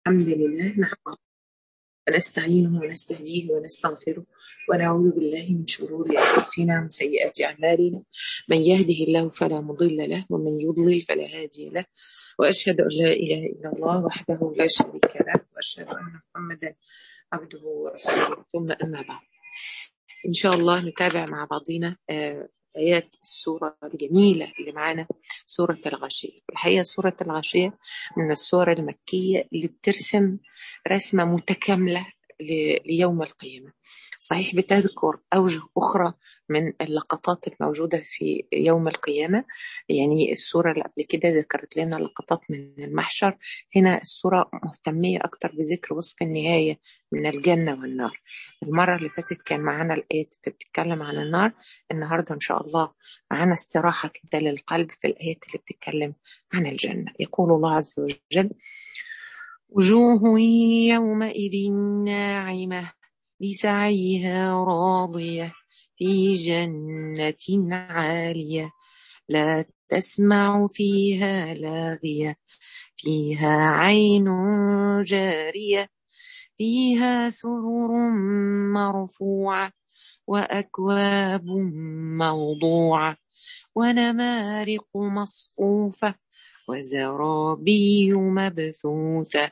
الحمد لله نحمده ونستعينه ونستهديه ونستغفره ونعوذ بالله من شرور أنفسنا ومن سيئات أعمالنا من يهده الله فلا مضل له ومن يضلل فلا هادي له وأشهد أن لا إله إلا الله وحده لا شريك له وأشهد أن محمدا عبده ورسوله ثم أما بعد إن شاء الله نتابع مع بعضنا آه، آيات السورة الجميلة اللي معانا سورة الغاشية الحقيقة سورة الغاشية من السور المكية اللي بترسم رسمة متكاملة ل- ليوم القيامة صحيح بتذكر أوجه أخرى من اللقطات الموجودة في يوم القيامة يعني السورة اللي قبل كده ذكرت لنا لقطات من المحشر هنا السورة مهتمية أكتر بذكر وصف النهاية من الجنة والنار المرة اللي فاتت كان معانا الآيات اللي بتتكلم عن النار النهاردة إن شاء الله معانا استراحة كده للقلب في الآيات اللي بتتكلم عن الجنة يقول الله عز وجل وجوه يومئذ ناعمة لسعيها راضية في جنة عالية لا تسمع فيها لاغية فيها عين جارية فيها سرر مرفوعة وأكواب موضوعة ونمارق مصفوفة وزرابي مبثوثة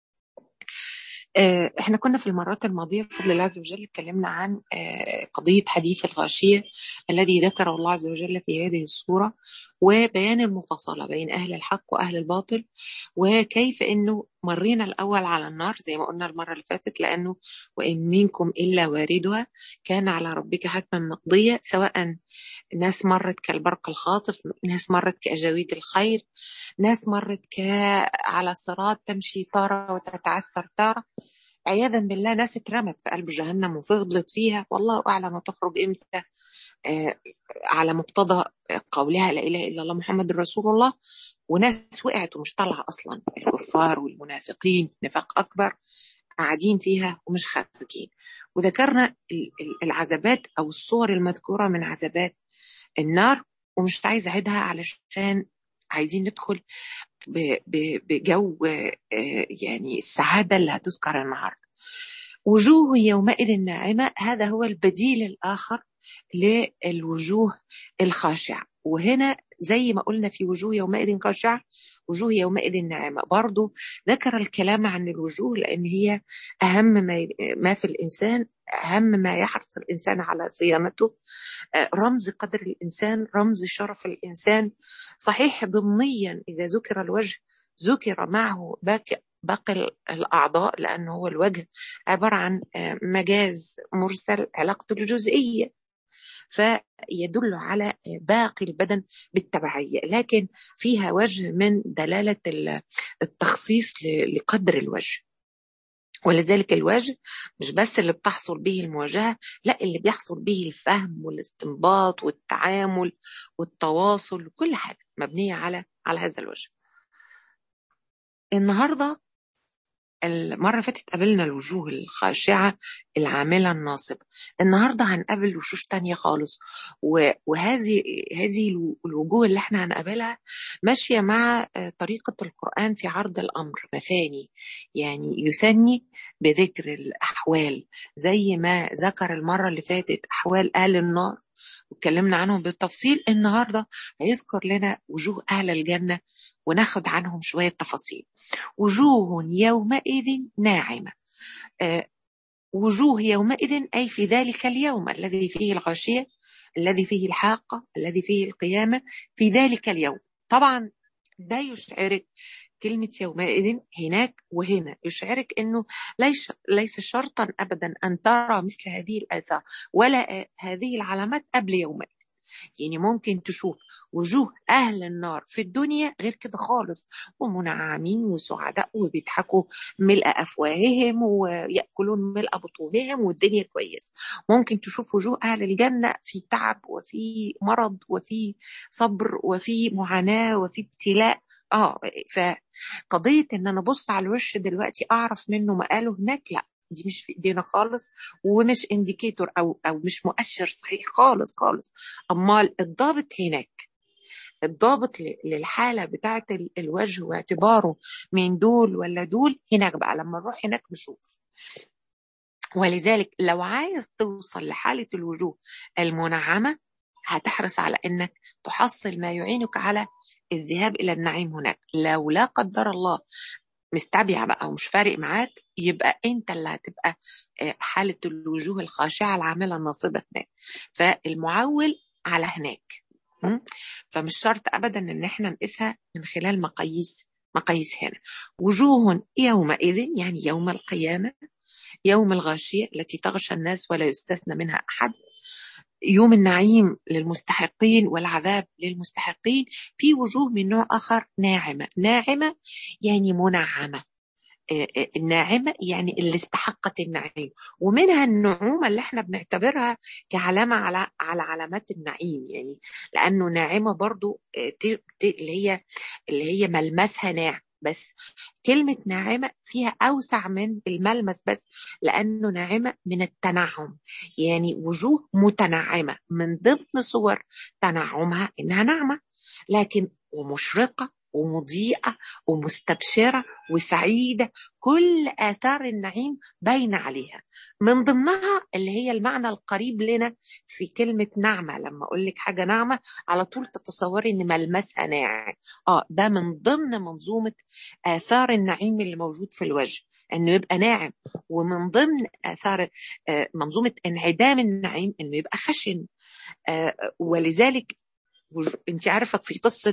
آه، احنا كنا في المرات الماضية بفضل الله عز وجل اتكلمنا عن آه، قضية حديث الغاشية الذي ذكره الله عز وجل في هذه السورة وبيان المفاصلة بين أهل الحق وأهل الباطل وكيف أنه مرينا الأول على النار زي ما قلنا المرة اللي فاتت لأنه وإن منكم إلا واردها كان على ربك حتما مقضية سواء ناس مرت كالبرق الخاطف ناس مرت كأجاويد الخير ناس مرت ك على الصراط تمشي تارة وتتعثر تارة عياذا بالله ناس اترمت في قلب جهنم وفضلت فيها والله أعلم تخرج إمتى آه، على مقتضى قولها لا إله إلا الله محمد رسول الله وناس وقعت ومش طالعة أصلا الكفار والمنافقين نفاق أكبر قاعدين فيها ومش خارجين وذكرنا ال- ال- العذابات أو الصور المذكورة من عذابات النار ومش عايزة أعيدها علشان عايزين ندخل ب- ب- بجو آه، يعني السعادة اللي هتذكر النهاردة وجوه يومئذ ناعمة هذا هو البديل الآخر للوجوه الخاشعة وهنا زي ما قلنا في وجوه يومئذ خاشعة وجوه يومئذ ناعمة برضو ذكر الكلام عن الوجوه لأن هي أهم ما ما في الإنسان أهم ما يحرص الإنسان على صيانته آه، رمز قدر الإنسان رمز شرف الإنسان صحيح ضمنيا إذا ذكر الوجه ذكر معه باقي باقي الأعضاء لأنه هو الوجه عبارة عن آه، مجاز مرسل علاقته الجزئية فيدل على باقي البدن بالتبعية لكن فيها وجه من دلالة ال- التخصيص ل- لقدر الوجه ولذلك الوجه مش بس اللي بتحصل به المواجهة لا اللي بيحصل به الفهم والاستنباط والتعامل والتواصل كل حاجة مبنية على على هذا الوجه النهارده المرة اللي فاتت قابلنا الوجوه الخاشعة العاملة الناصبة النهاردة هنقابل وشوش تانية خالص و- وهذه هذه الو- الوجوه اللي احنا هنقابلها ماشية مع آه، طريقة القرآن في عرض الأمر مثاني يعني يثني بذكر الأحوال زي ما ذكر المرة اللي فاتت أحوال أهل النار واتكلمنا عنهم بالتفصيل النهاردة هيذكر لنا وجوه أهل الجنة وناخد عنهم شوية تفاصيل وجوه يومئذ ناعمة آه، وجوه يومئذ أي في ذلك اليوم الذي فيه الغاشية الذي فيه الحاقة الذي فيه القيامة في ذلك اليوم طبعا ده يشعرك كلمة يومئذ هناك وهنا يشعرك أنه ليس, ليس شرطا أبدا أن ترى مثل هذه الآثار ولا آه، هذه العلامات قبل يومئذ يعني ممكن تشوف وجوه أهل النار في الدنيا غير كده خالص ومنعمين وسعداء وبيضحكوا ملء أفواههم ويأكلون ملء بطونهم والدنيا كويس ممكن تشوف وجوه أهل الجنة في تعب وفي مرض وفي صبر وفي معاناة وفي ابتلاء اه فقضية ان انا ابص على الوش دلوقتي اعرف منه مقاله هناك لا دي مش في ايدينا خالص ومش انديكيتور او او مش مؤشر صحيح خالص خالص امال الضابط هناك الضابط للحاله بتاعه الوجه واعتباره من دول ولا دول هناك بقى لما نروح هناك نشوف ولذلك لو عايز توصل لحاله الوجوه المنعمه هتحرص على انك تحصل ما يعينك على الذهاب الى النعيم هناك لو لا قدر الله مستبيع بقى ومش فارق معاك يبقى انت اللي هتبقى حاله الوجوه الخاشعه العامله الناصبه هناك فالمعول على هناك فمش شرط ابدا ان احنا نقيسها من خلال مقاييس مقاييس هنا وجوه يومئذ يعني يوم القيامه يوم الغاشيه التي تغشى الناس ولا يستثنى منها احد يوم النعيم للمستحقين والعذاب للمستحقين في وجوه من نوع اخر ناعمه ناعمه يعني منعمه الناعمة يعني اللي استحقت النعيم ومنها النعومة اللي احنا بنعتبرها كعلامة على على علامات النعيم يعني لأنه ناعمة برضو اللي هي اللي هي ملمسها ناعم بس كلمة ناعمة فيها أوسع من الملمس بس لأنه ناعمة من التنعم يعني وجوه متنعمة من ضمن صور تنعمها إنها ناعمة لكن ومشرقة ومضيئة ومستبشرة وسعيدة كل آثار النعيم باينة عليها من ضمنها اللي هي المعنى القريب لنا في كلمة نعمة لما أقول لك حاجة نعمة على طول تتصوري إن ملمسها ناعم آه ده من ضمن منظومة آثار النعيم اللي موجود في الوجه انه يبقى ناعم ومن ضمن اثار منظومه انعدام النعيم انه يبقى خشن ولذلك انت عارفه في قصه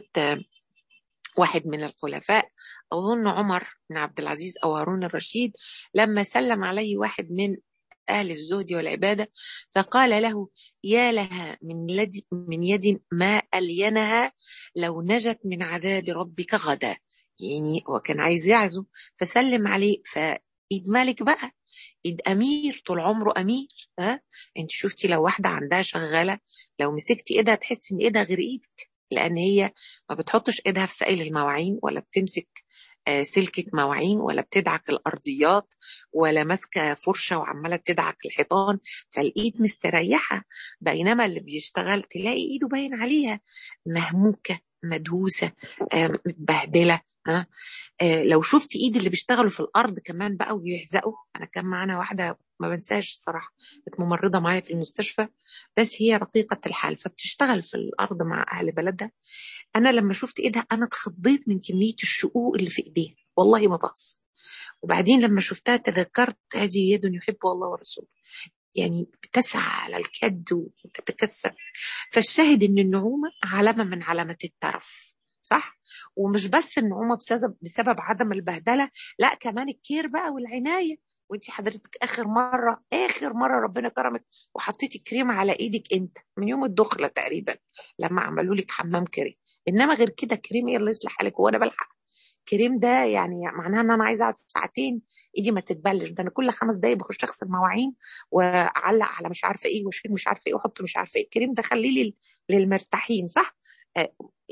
واحد من الخلفاء أظن عمر بن عبد العزيز أو هارون الرشيد لما سلم عليه واحد من أهل الزهد والعبادة فقال له يا لها من, لد من يد ما ألينها لو نجت من عذاب ربك غدا يعني هو كان عايز يعزو فسلم عليه فإيد مالك بقى ايد امير طول عمره امير ها انت شفتي لو واحده عندها شغاله لو مسكتي ايدها تحسي ان ايدها غير ايدك لان هي ما بتحطش ايدها في سائل المواعين ولا بتمسك سلكة مواعين ولا بتدعك الأرضيات ولا ماسكة فرشة وعمالة تدعك الحيطان فالإيد مستريحة بينما اللي بيشتغل تلاقي إيده باين عليها مهموكة مدهوسة متبهدلة ها لو شفت ايد اللي بيشتغلوا في الارض كمان بقى وبيحزقوا انا كان معانا واحده ما بنساش الصراحه كانت ممرضه معايا في المستشفى بس هي رقيقه الحال فبتشتغل في الارض مع اهل بلدها انا لما شفت ايدها انا اتخضيت من كميه الشقوق اللي في ايديها والله ما بقص وبعدين لما شفتها تذكرت هذه يد يحبها الله ورسوله يعني بتسعى على الكد وتتكسب فالشاهد ان النعومه علامه من علامات الترف صح ومش بس النعومه بسبب بسبب عدم البهدله لا كمان الكير بقى والعنايه وانت حضرتك اخر مره اخر مره ربنا كرمك وحطيتي كريم على ايدك انت من يوم الدخله تقريبا لما عملوا لك حمام كريم انما غير كده كريم ايه اللي يصلح حالك وانا بلحق كريم ده يعني معناها ان انا عايزه اقعد ساعتين ايدي ما تتبلش ده انا كل خمس دقايق بخش اغسل مواعين واعلق على مش عارفه ايه واشيل مش عارفه ايه واحط مش عارفه ايه الكريم ده خليه لي للمرتاحين صح آه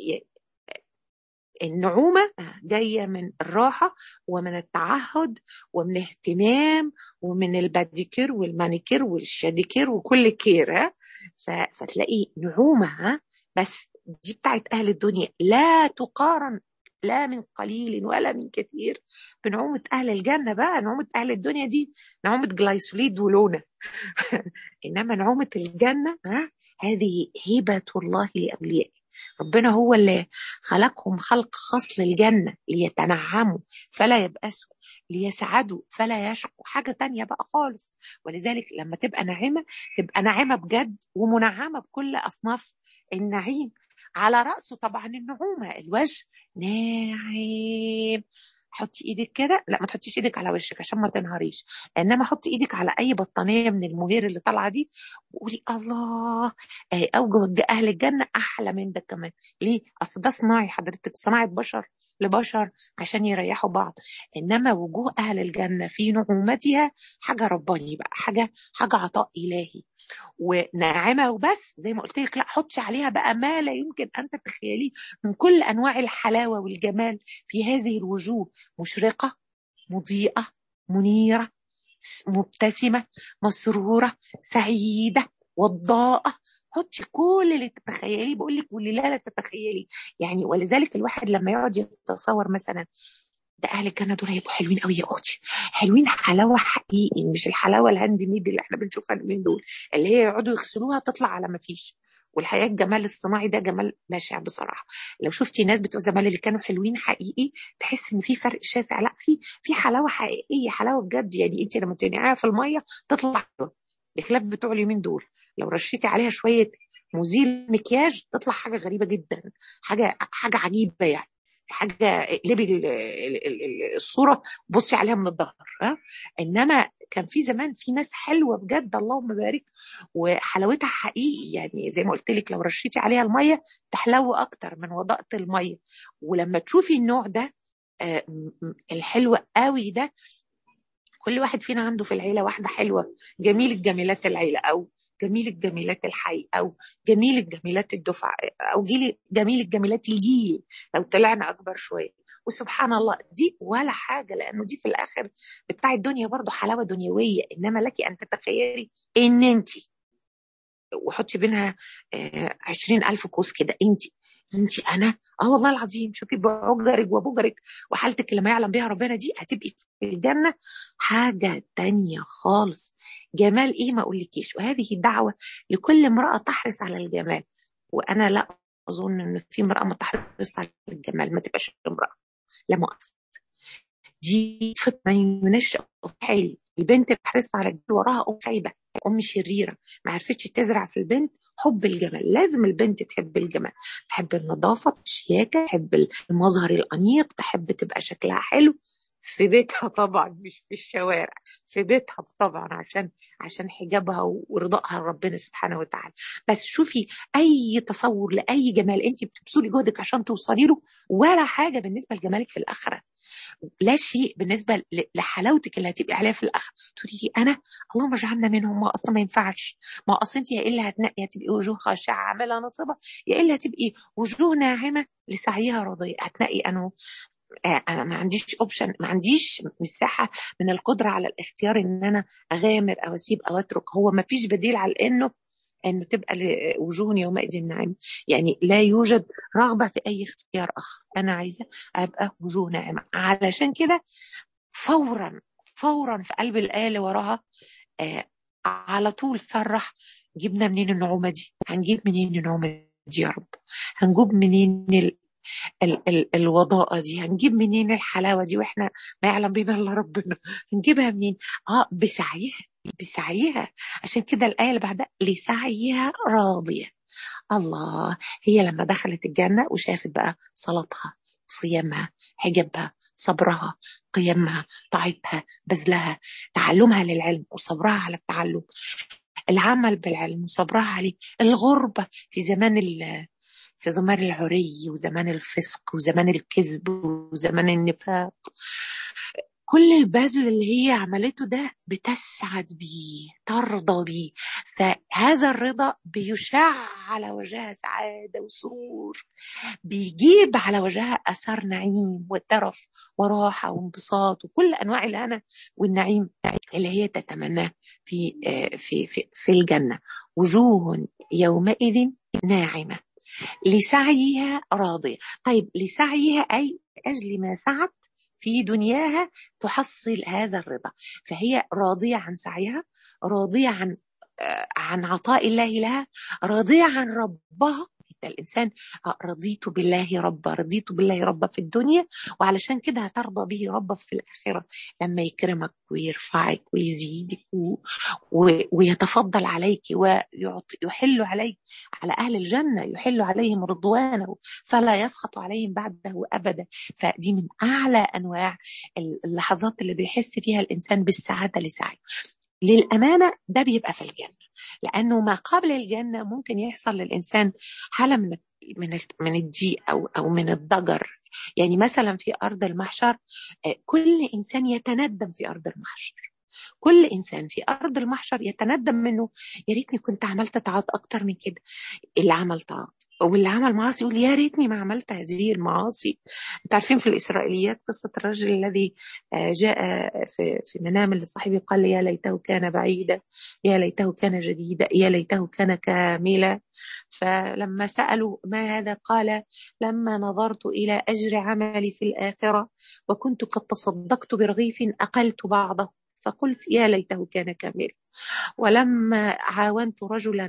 النعومة جاية من الراحة ومن التعهد ومن اهتمام ومن الباديكير والمانيكير والشاديكير وكل كير ها فتلاقي نعومة ها بس دي بتاعت أهل الدنيا لا تقارن لا من قليل ولا من كثير بنعومة أهل الجنة بقى نعومة أهل الدنيا دي نعومة جلايسوليد ولونة إنما نعومة الجنة ها هذه هبة الله لأوليائه ربنا هو اللي خلقهم خلق خاص للجنة ليتنعموا فلا يبأسوا ليسعدوا فلا يشقوا حاجة تانية بقى خالص ولذلك لما تبقى ناعمة تبقى ناعمة بجد ومنعمة بكل أصناف النعيم على رأسه طبعا النعومة الوجه ناعم حطي ايدك كده لا ما تحطيش ايدك على وشك عشان ما تنهاريش انما حطي ايدك على اي بطانيه من المهير اللي طالعه دي وقولي الله اهي اوجه اهل الجنه احلى من ده كمان ليه اصل ده صناعي حضرتك صناعه بشر لبشر عشان يريحوا بعض انما وجوه اهل الجنه في نعومتها حاجه رباني بقى حاجه حاجه عطاء الهي وناعمه وبس زي ما قلت لك لا حطي عليها بقى ما لا يمكن ان تتخيليه من كل انواع الحلاوه والجمال في هذه الوجوه مشرقه مضيئه منيره مبتسمه مسروره سعيده وضاءه حطي كل اللي تتخيليه بقول لك واللي لا لا تتخيلي يعني ولذلك الواحد لما يقعد يتصور مثلا ده اهل الجنه دول هيبقوا حلوين قوي يا اختي حلوين حلاوه حقيقي مش الحلاوه الهاند ميد اللي احنا بنشوفها من دول اللي هي يقعدوا يغسلوها تطلع على ما فيش والحقيقه الجمال الصناعي ده جمال بشع بصراحه لو شفتي ناس بتوع زمان اللي كانوا حلوين حقيقي تحس ان في فرق شاسع لا في في حلاوه حقيقيه حلاوه بجد يعني انت لما تنقعيها في الميه تطلع بخلاف بتوع اليومين دول لو رشيتي عليها شويه مزيل مكياج تطلع حاجه غريبه جدا حاجه حاجه عجيبه يعني حاجه اقلبي الصوره بصي عليها من الظهر ها انما كان في زمان في ناس حلوه بجد اللهم بارك وحلاوتها حقيقي يعني زي ما قلت لك لو رشيتي عليها الميه تحلو اكتر من وضاءه الميه ولما تشوفي النوع ده الحلو قوي ده كل واحد فينا عنده في العيله واحده حلوه جميل جميلات العيله او جميل الجميلات الحي او جميل الجميلات الدفعه او جيل جميل الجميلات الجيل لو طلعنا اكبر شويه وسبحان الله دي ولا حاجه لانه دي في الاخر بتاع الدنيا برضه حلاوه دنيويه انما لك ان تتخيلي ان انت وحطي بينها عشرين ألف قوس كده انت انت انا اه والله العظيم شوفي بعجرك وبجرك وحالتك اللي ما يعلم بها ربنا دي هتبقي في الجنه حاجه تانية خالص جمال ايه ما اقولكيش وهذه دعوه لكل امراه تحرص على الجمال وانا لا اظن ان في امراه ما تحرص على الجمال ما تبقاش امراه لا مؤاخذه دي فتنه ينشا حالي البنت اللي تحرص على الجمال وراها ام خايبه ام شريره ما عرفتش تزرع في البنت حب الجمال لازم البنت تحب الجمال تحب النظافة الشياكة تحب المظهر الأنيق تحب تبقى شكلها حلو في بيتها طبعا مش في الشوارع في بيتها طبعا عشان عشان حجابها ورضائها لربنا سبحانه وتعالى بس شوفي اي تصور لاي جمال انت بتبذلي جهدك عشان توصلي له ولا حاجه بالنسبه لجمالك في الاخره لا شيء بالنسبه لحلاوتك اللي هتبقي عليها في الاخره تقولي لي انا اللهم اجعلنا منهم ما اصلا ما ينفعش ما اصل انت يا الا هتنقي هتبقي وجوه خاشعه عامله نصبه يا الا هتبقي وجوه ناعمه لسعيها راضيه هتنقي انه انا ما عنديش اوبشن ما عنديش مساحه من القدره على الاختيار ان انا اغامر او اسيب او اترك هو ما فيش بديل على انه انه تبقى وجوه يومئذ ناعمه يعني لا يوجد رغبه في اي اختيار اخر انا عايزه ابقى وجوه ناعمه علشان كده فورا فورا في قلب الايه اللي وراها آه على طول صرح جبنا منين النعومه دي هنجيب منين النعومه دي يا رب هنجيب منين ال ال ال الوضاءة دي هنجيب منين الحلاوة دي واحنا ما يعلم بينا الا ربنا هنجيبها منين اه بسعيها بسعيها عشان كده الآية اللي بعدها لسعيها راضية الله هي لما دخلت الجنة وشافت بقى صلاتها صيامها حجابها صبرها قيامها طاعتها بذلها تعلمها للعلم وصبرها على التعلم العمل بالعلم وصبرها عليه الغربة في زمان في زمان العري وزمان الفسق وزمان الكذب وزمان النفاق كل البذل اللي هي عملته ده بتسعد بيه ترضى بيه فهذا الرضا بيشع على وجهها سعادة وسرور بيجيب على وجهها أثر نعيم وترف وراحة وانبساط وكل أنواع الهنا والنعيم اللي هي تتمناه في في في, في الجنة وجوه يومئذ ناعمة لسعيها راضية طيب لسعيها أي أجل ما سعت في دنياها تحصل هذا الرضا فهي راضية عن سعيها راضية عن عن عطاء الله لها راضية عن ربها الإنسان رضيت بالله ربا رضيت بالله ربا في الدنيا وعلشان كده هترضى به ربا في الآخرة لما يكرمك ويرفعك ويزيدك و... و... ويتفضل عليك ويحل عليك على أهل الجنة يحل عليهم رضوانه فلا يسخط عليهم بعده أبدا فدي من أعلى أنواع اللحظات اللي بيحس فيها الإنسان بالسعادة لسعيه للأمانة ده بيبقى في الجنة لأنه ما قبل الجنة ممكن يحصل للإنسان حالة من من من الضيق أو أو من الضجر يعني مثلا في أرض المحشر كل إنسان يتندم في أرض المحشر كل إنسان في أرض المحشر يتندم منه يا ريتني كنت عملت طاعات أكتر من كده اللي عمل طاعات واللي عمل معاصي يقول يا ريتني ما عملت هذه المعاصي انت عارفين في الاسرائيليات قصه الرجل الذي جاء في في منام لصاحبه قال يا ليته كان بعيدا يا ليته كان جديدا يا ليته كان كاملا فلما سالوا ما هذا قال لما نظرت الى اجر عملي في الاخره وكنت قد تصدقت برغيف اقلت بعضه فقلت يا ليته كان كاملا ولما عاونت رجلا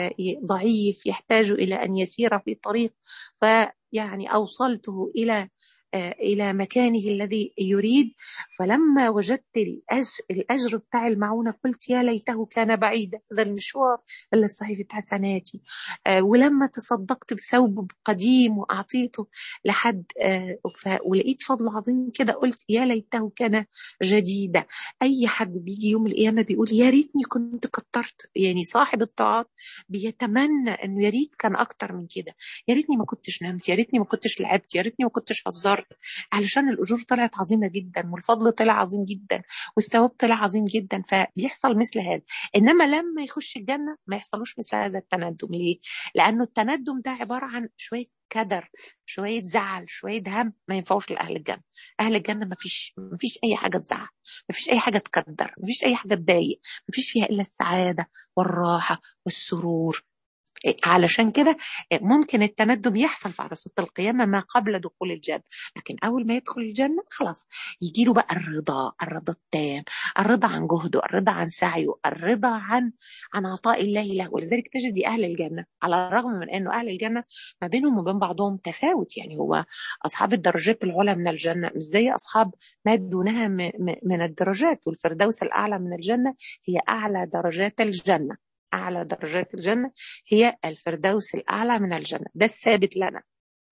ضعيف يحتاج الى ان يسير في طريق فيعني اوصلته الى إلى مكانه الذي يريد فلما وجدت الأجر, الأجر بتاع المعونة قلت يا ليته كان بعيدا هذا المشوار اللي في صحيفة حسناتي ولما تصدقت بثوب قديم وأعطيته لحد ولقيت فضل عظيم كده قلت يا ليته كان جديدا أي حد بيجي يوم القيامة بيقول يا ريتني كنت كترت يعني صاحب الطاعات بيتمنى أنه يا ريت كان أكتر من كده يا ريتني ما كنتش نمت يا ريتني ما كنتش لعبت يا ريتني ما كنتش هزرت علشان الاجور طلعت عظيمه جدا والفضل طلع عظيم جدا والثواب طلع عظيم جدا فبيحصل مثل هذا انما لما يخش الجنه ما يحصلوش مثل هذا التندم ليه؟ لانه التندم ده عباره عن شويه كدر شويه زعل شويه هم ما ينفعوش لاهل الجنه اهل الجنه ما فيش ما فيش اي حاجه تزعل ما فيش اي حاجه تكدر ما فيش اي حاجه تضايق ما فيش فيها الا السعاده والراحه والسرور علشان كده ممكن التندم يحصل في عرصة القيامة ما قبل دخول الجنة لكن أول ما يدخل الجنة خلاص يجي له بقى الرضا الرضا التام الرضا عن جهده الرضا عن سعيه الرضا عن عن عطاء الله له ولذلك تجد أهل الجنة على الرغم من أنه أهل الجنة ما بينهم وبين بعضهم تفاوت يعني هو أصحاب الدرجات العلى من الجنة مش زي أصحاب ما دونها من الدرجات والفردوس الأعلى من الجنة هي أعلى درجات الجنة أعلى درجات الجنة هي الفردوس الأعلى من الجنة ده الثابت لنا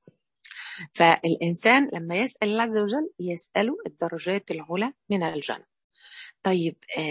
فالإنسان لما يسأل الله عز وجل يسأله الدرجات العلى من الجنة طيب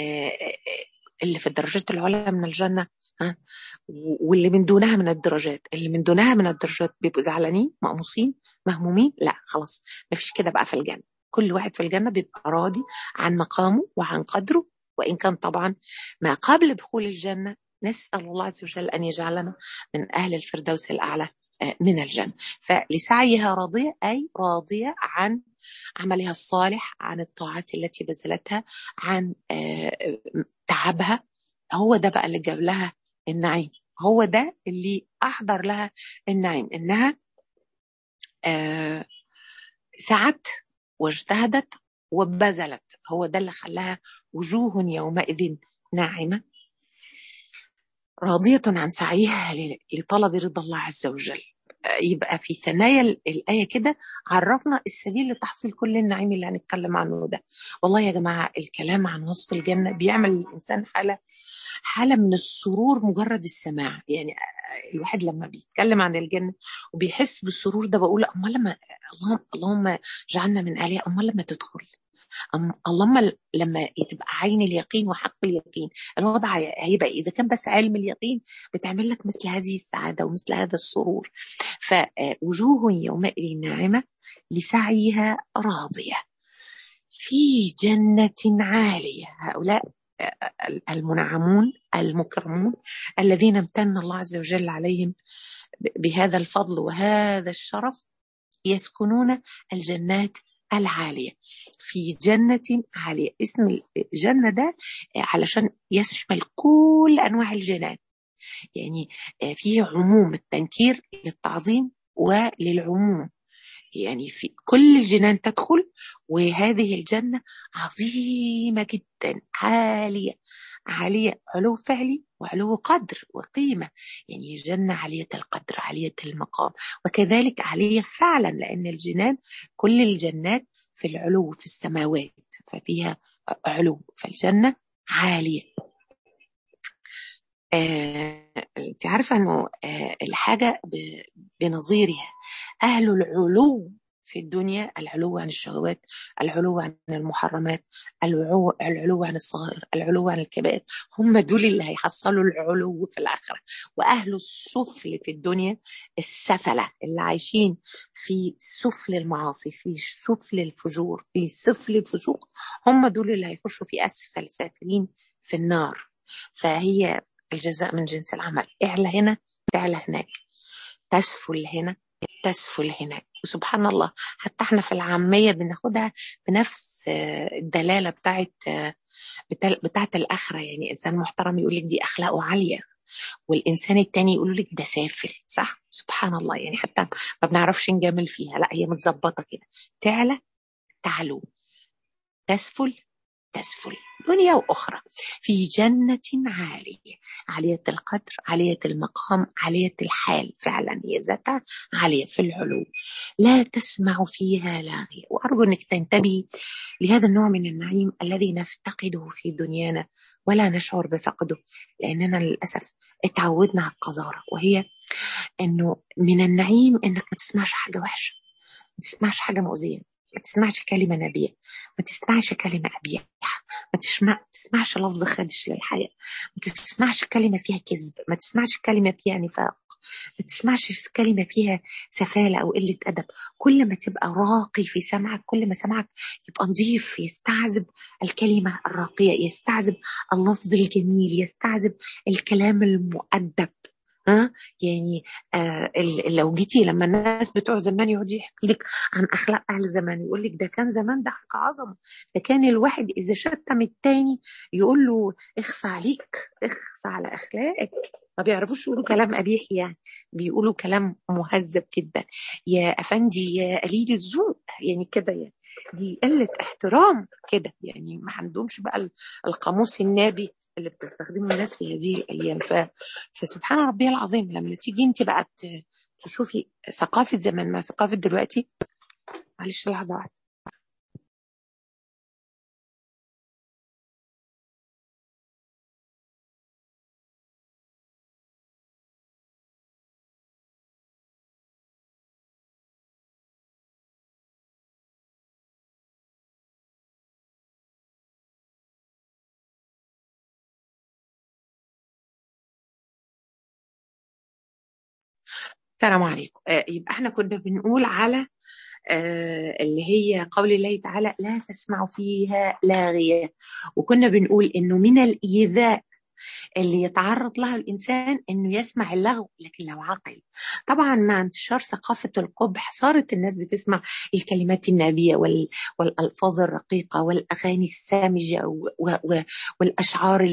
اللي في الدرجات العلى من الجنة ها واللي من دونها من الدرجات اللي من دونها من الدرجات بيبقوا زعلانين مقموصين مهمومين لا خلاص مفيش كده بقى في الجنة كل واحد في الجنة بيبقى راضي عن مقامه وعن قدره وإن كان طبعا ما قبل دخول الجنة نسأل الله عز وجل أن يجعلنا من أهل الفردوس الأعلى من الجنة فلسعيها راضية أي راضية عن عملها الصالح عن الطاعات التي بذلتها عن تعبها هو ده بقى اللي جاب لها النعيم هو ده اللي أحضر لها النعيم إنها سعت واجتهدت وبذلت هو ده اللي خلاها وجوه يومئذ ناعمة راضية عن سعيها لطلب رضا الله عز وجل يبقى في ثنايا الآية كده عرفنا السبيل لتحصيل كل النعيم اللي هنتكلم عنه ده والله يا جماعة الكلام عن وصف الجنة بيعمل الإنسان حالة حالة من السرور مجرد السماع يعني الواحد لما بيتكلم عن الجنة وبيحس بالسرور ده بقول أما لما اللهم اللهم جعلنا من آلهة أما لما تدخل اللهم لما تبقى عين اليقين وحق اليقين الوضع هيبقى اذا كان بس علم اليقين بتعمل لك مثل هذه السعاده ومثل هذا السرور فوجوه يومئذ ناعمه لسعيها راضيه في جنه عاليه هؤلاء المنعمون المكرمون الذين امتن الله عز وجل عليهم بهذا الفضل وهذا الشرف يسكنون الجنات العالية في جنة عالية اسم الجنة ده علشان يشمل كل أنواع الجنان يعني في عموم التنكير للتعظيم وللعموم يعني في كل الجنان تدخل وهذه الجنة عظيمة جدا عالية عالية علو فعلي وعلو قدر وقيمة يعني جنة عالية القدر عالية المقام وكذلك عالية فعلا لأن الجنان كل الجنات في العلو في السماوات ففيها علو فالجنة عالية آه، انت عارفة انه آه الحاجة بنظيرها اهل العلو في الدنيا العلو عن الشهوات العلو عن المحرمات العلو, العلو عن الصغائر العلو عن الكبائر هم دول اللي هيحصلوا العلو في الآخرة وأهل السفل في الدنيا السفلة اللي عايشين في سفل المعاصي في سفل الفجور في سفل الفسوق هم دول اللي هيخشوا في أسفل سافلين في النار فهي الجزاء من جنس العمل اعلى هنا تعلى هناك تسفل هنا تسفل هناك وسبحان الله حتى احنا في العامية بناخدها بنفس الدلالة بتاعت بتاعت الآخرة يعني إنسان محترم يقول لك دي أخلاقه عالية والإنسان التاني يقول لك ده سافل صح سبحان الله يعني حتى ما بنعرفش نجامل فيها لا هي متظبطة كده تعلى تعلو تسفل تسفل دنيا وأخرى في جنة عالية عالية القدر عالية المقام عالية الحال فعلا هي ذاتها عالية في العلو لا تسمع فيها لاغية وأرجو أنك تنتبهي لهذا النوع من النعيم الذي نفتقده في دنيانا ولا نشعر بفقده لأننا للأسف اتعودنا على القذارة وهي أنه من النعيم أنك ما تسمعش حاجة وحشة ما تسمعش حاجة مؤذية ما تسمعش كلمة نبية ما تسمعش كلمة قبيحة ما تسمع تسمعش لفظ خادش للحياة ما تسمعش كلمة فيها كذب ما تسمعش كلمة فيها نفاق ما تسمعش كلمة فيها سفالة أو قلة أدب كل ما تبقى راقي في سمعك كل ما سمعك يبقى نظيف يستعذب الكلمة الراقية يستعذب اللفظ الجميل يستعذب الكلام المؤدب ها يعني آه لو جيتي لما الناس بتوع زمان يقعد يحكي لك عن اخلاق اهل زمان يقول لك ده كان زمان ده حاجه عظمه ده كان الواحد اذا شتم التاني يقول له اخفى عليك اخفى على اخلاقك ما بيعرفوش يقولوا كلام قبيح يعني بيقولوا كلام مهذب جدا يا افندي يا قليل الذوق يعني كده يعني دي قله احترام كده يعني ما عندهمش بقى القاموس النابي اللي بتستخدمه الناس في هذه الايام ف... فسبحان ربي العظيم لما تيجي انت بقى تشوفي ثقافه زمان مع ثقافه دلوقتي معلش لحظه واحده السلام عليكم آه يبقى احنا كنا بنقول على آه اللي هي قول الله تعالى لا تسمع فيها لاغية وكنا بنقول انه من الايذاء اللي يتعرض لها الانسان انه يسمع اللغو لكن لو عقل طبعا مع انتشار ثقافه القبح صارت الناس بتسمع الكلمات النابيه وال... والالفاظ الرقيقه والاغاني السامجه و... و... والاشعار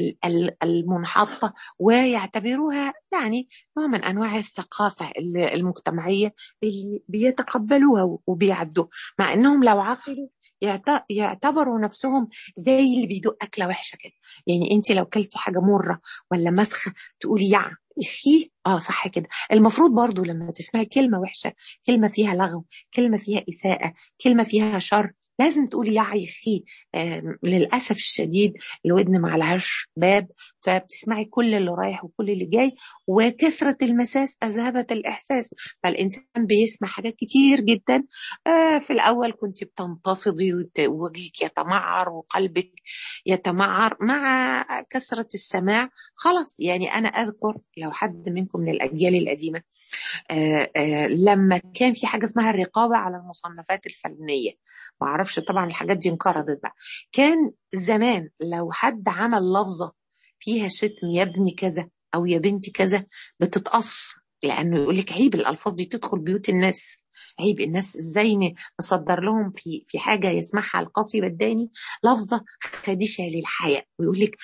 المنحطه ويعتبروها يعني نوع من انواع الثقافه المجتمعيه اللي بيتقبلوها وبيعدوا مع انهم لو عقلوا يعتبروا نفسهم زي اللي بيدوق اكله وحشه كده يعني انت لو كلتي حاجه مره ولا مسخه تقولي يع اخي اه صح كده المفروض برضو لما تسمعي كلمه وحشه كلمه فيها لغو كلمه فيها اساءه كلمه فيها شر لازم تقولي يا عيخي للاسف الشديد الودن ما عليهاش باب فبتسمعي كل اللي رايح وكل اللي جاي وكثره المساس اذهبت الاحساس فالانسان بيسمع حاجات كتير جدا آه في الاول كنت بتنتفضي ووجهك يتمعر وقلبك يتمعر مع كثره السماع خلاص يعني انا اذكر لو حد منكم من الاجيال القديمه آآ آآ لما كان في حاجه اسمها الرقابه على المصنفات الفنيه ما اعرفش طبعا الحاجات دي انقرضت بقى كان زمان لو حد عمل لفظه فيها شتم يا ابني كذا او يا بنتي كذا بتتقص لانه يقول لك عيب الالفاظ دي تدخل بيوت الناس عيب الناس ازاي نصدر لهم في في حاجه يسمعها القاصي بداني لفظه خادشه للحياء ويقول لك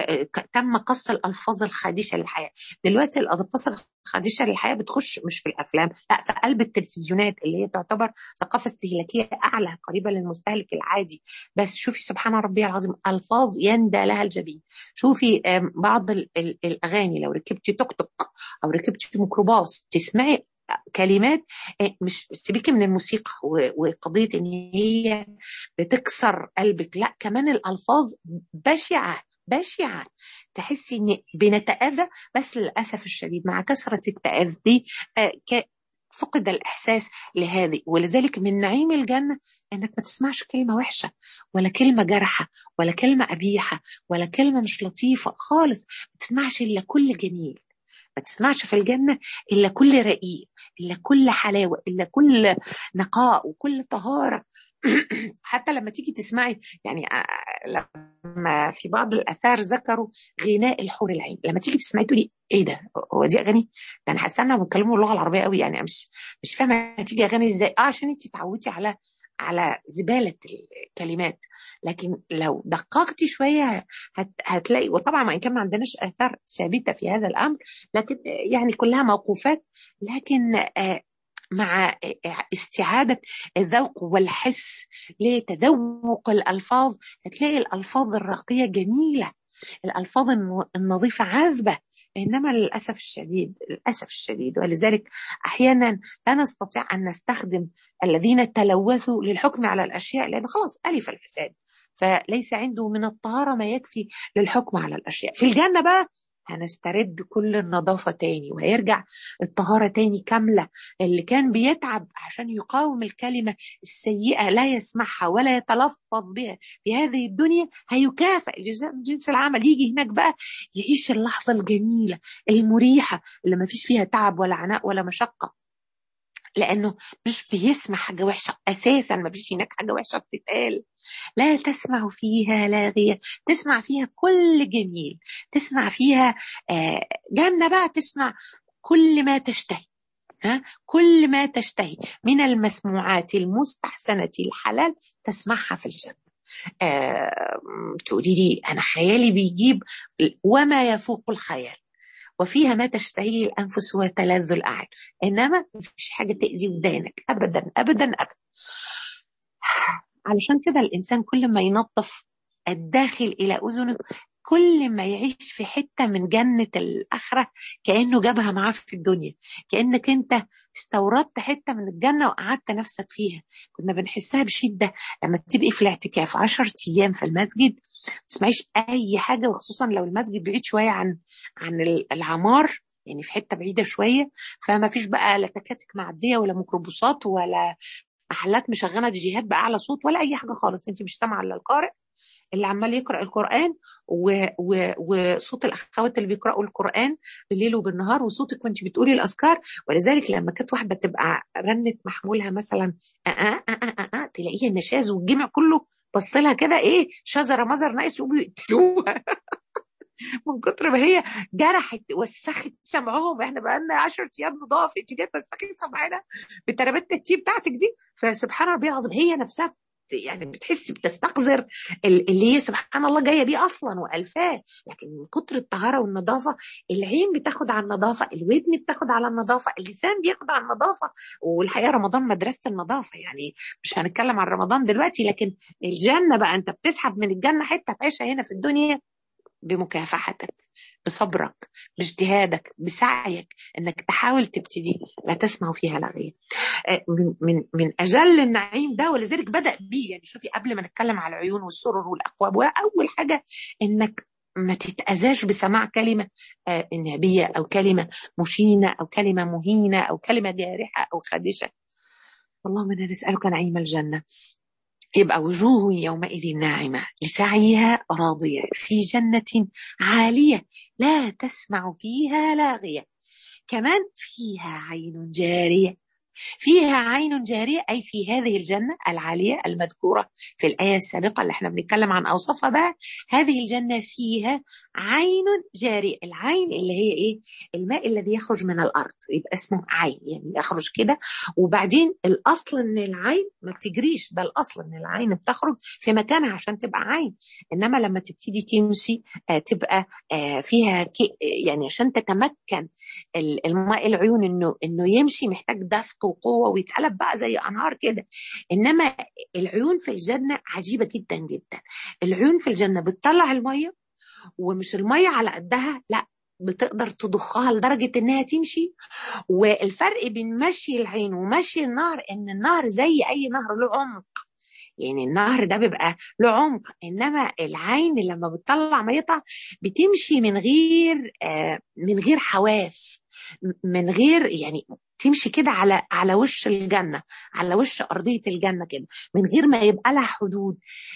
تم قص الالفاظ الخادشه للحياء دلوقتي الالفاظ الخادشه للحياء بتخش مش في الافلام لا في قلب التلفزيونات اللي هي تعتبر ثقافه استهلاكيه اعلى قريبه للمستهلك العادي بس شوفي سبحان ربي العظيم الفاظ يندى لها الجبين شوفي بعض الاغاني لو ركبتي توك توك او ركبتي ميكروباص تسمعي كلمات مش سيبيكي من الموسيقى وقضيه ان هي بتكسر قلبك لا كمان الالفاظ بشعه بشعه تحسي ان بنتاذى بس للاسف الشديد مع كثره التاذي فقد الاحساس لهذه ولذلك من نعيم الجنه انك ما تسمعش كلمه وحشه ولا كلمه جارحه ولا كلمه قبيحه ولا كلمه مش لطيفه خالص ما تسمعش الا كل جميل ما تسمعش في الجنه الا كل رقيق الا كل حلاوه الا كل نقاء وكل طهاره حتى لما تيجي تسمعي يعني لما ما في بعض الاثار ذكروا غناء الحور العين لما تيجي تسمعي تقولي ايه ده هو دي اغاني ده انا حاسه انهم بيتكلموا اللغه العربيه قوي يعني مش مش فاهمه هتيجي اغاني ازاي اه عشان انت اتعودتي على على زباله الكلمات لكن لو دققتي شويه هت هتلاقي وطبعا ما ان كان ما عندناش اثار ثابته في هذا الامر لكن يعني كلها موقوفات لكن آه مع استعادة الذوق والحس لتذوق الألفاظ هتلاقي الألفاظ الراقية جميلة الألفاظ النظيفة عذبة إنما للأسف الشديد للأسف الشديد ولذلك أحيانا لا نستطيع أن نستخدم الذين تلوثوا للحكم على الأشياء لأن خلاص ألف الفساد فليس عنده من الطهارة ما يكفي للحكم على الأشياء في الجنة بقى هنسترد كل النظافة تاني وهيرجع الطهارة تاني كاملة اللي كان بيتعب عشان يقاوم الكلمة السيئة لا يسمعها ولا يتلفظ بها في هذه الدنيا هيكافئ جزاء من جنس العمل يجي هناك بقى يعيش اللحظة الجميلة المريحة اللي ما فيش فيها تعب ولا عناء ولا مشقة لانه مش بيسمع حاجه وحشه اساسا ما فيش هناك حاجه وحشه بتتقال لا تسمع فيها لاغيه تسمع فيها كل جميل تسمع فيها آه جنه بقى تسمع كل ما تشتهي ها كل ما تشتهي من المسموعات المستحسنه الحلال تسمعها في الجنه آه تقولي لي انا خيالي بيجيب وما يفوق الخيال وفيها ما تشتهيه الانفس وتلذ الاعين انما مفيش حاجه تاذي ودانك ابدا ابدا ابدا علشان كده الانسان كل ما ينظف الداخل الى اذنه كل ما يعيش في حته من جنه الاخره كانه جابها معاه في الدنيا كانك انت استوردت حته من الجنه وقعدت نفسك فيها كنا بنحسها بشده لما تبقي في الاعتكاف 10 ايام في المسجد ما تسمعيش اي حاجه وخصوصا لو المسجد بعيد شويه عن عن العمار يعني في حته بعيده شويه فما فيش بقى لا تكاتك معديه ولا ميكروباصات ولا محلات مشغله ديجيهات باعلى صوت ولا اي حاجه خالص انت مش سامعه الا القارئ اللي عمال يقرا القران و... و... وصوت الاخوات اللي بيقراوا القران بالليل وبالنهار وصوتك وانت بتقولي الاذكار ولذلك لما كانت واحده تبقى رنت محمولها مثلا أه أه أه أه أه تلاقيها النشاز والجمع كله بص لها كده ايه شجره مزر ناقص يقوموا يقتلوها من كتر ما هي جرحت وسخت سمعهم احنا بقى لنا 10 ايام نضاف انت جايه توسخي سمعنا بترابيزه التي بتاعتك دي فسبحان ربي العظيم هي نفسها يعني بتحسي بتستقذر اللي هي سبحان الله جايه بيه اصلا والفاه لكن من كتر الطهاره والنظافه العين بتاخد على النظافه الودن بتاخد على النظافه اللسان بياخد على النظافه والحقيقه رمضان مدرسه النظافه يعني مش هنتكلم عن رمضان دلوقتي لكن الجنه بقى انت بتسحب من الجنه حته تعيشها هنا في الدنيا بمكافحتك بصبرك باجتهادك بسعيك انك تحاول تبتدي لا تسمع فيها لغيه من من من اجل النعيم ده ولذلك بدا بيه يعني شوفي قبل ما نتكلم على العيون والسرر والاقواب واول حاجه انك ما تتأذاش بسماع كلمة إنهابية أو كلمة مشينة أو كلمة مهينة أو كلمة جارحة أو خادشة اللهم إنا نسألك نعيم الجنة يبقى وجوه يومئذ ناعمة لسعيها راضية في جنة عالية لا تسمع فيها لاغية كمان فيها عين جارية فيها عين جارية أي في هذه الجنة العالية المذكورة في الآية السابقة اللي احنا بنتكلم عن أوصافها بقى هذه الجنة فيها عين جارية العين اللي هي إيه الماء الذي يخرج من الأرض يبقى اسمه عين يعني يخرج كده وبعدين الأصل إن العين ما بتجريش ده الأصل إن العين بتخرج في مكانها عشان تبقى عين إنما لما تبتدي تمشي آه تبقى آه فيها يعني عشان تتمكن الماء العيون إنه إنه يمشي محتاج دفق وقوه ويتقلب بقى زي انهار كده انما العيون في الجنه عجيبه جدا جدا العيون في الجنه بتطلع الميه ومش الميه على قدها لا بتقدر تضخها لدرجة إنها تمشي والفرق بين مشي العين ومشي النهر إن النهر زي أي نهر له عمق يعني النهر ده بيبقى له عمق انما العين لما بتطلع ميتها بتمشي من غير آه من غير حواف من غير يعني تمشي كده على على وش الجنه على وش ارضيه الجنه كده من غير ما يبقى لها حدود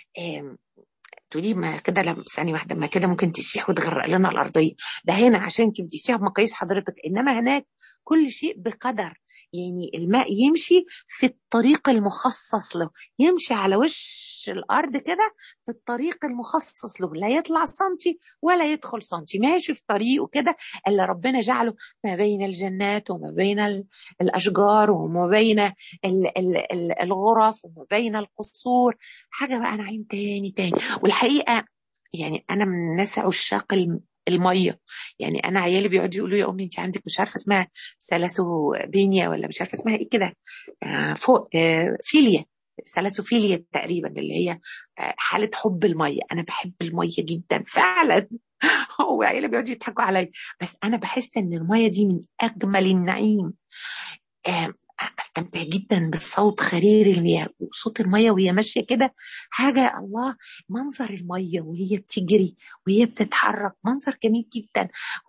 تقولي ما كده لما ثانيه واحده ما كده ممكن تسيح وتغرق لنا الارضيه ده هنا عشان انت بتسيح بمقاييس حضرتك انما هناك كل شيء بقدر يعني الماء يمشي في الطريق المخصص له يمشي على وش الارض كده في الطريق المخصص له لا يطلع سنتي ولا يدخل سنتي ماشي في طريقه كده اللي ربنا جعله ما بين الجنات وما بين الاشجار وما بين ال ال ال الغرف وما بين القصور حاجه بقى نعيم تاني تاني والحقيقه يعني انا من الناس عشاق الميه يعني انا عيالي بيقعدوا يقولوا يا امي انت عندك مش عارفه اسمها سلاسوبينيا ولا مش عارفه اسمها ايه كده آه فوق آه فيليا سلاسوفيليا تقريبا اللي هي آه حاله حب الميه انا بحب الميه جدا فعلا وعيالي بيقعدوا يضحكوا عليا بس انا بحس ان الميه دي من اجمل النعيم استمتع جدا بالصوت خرير المياه وصوت الميه وهي ماشيه كده حاجه الله منظر الميه وهي بتجري وهي بتتحرك منظر جميل جدا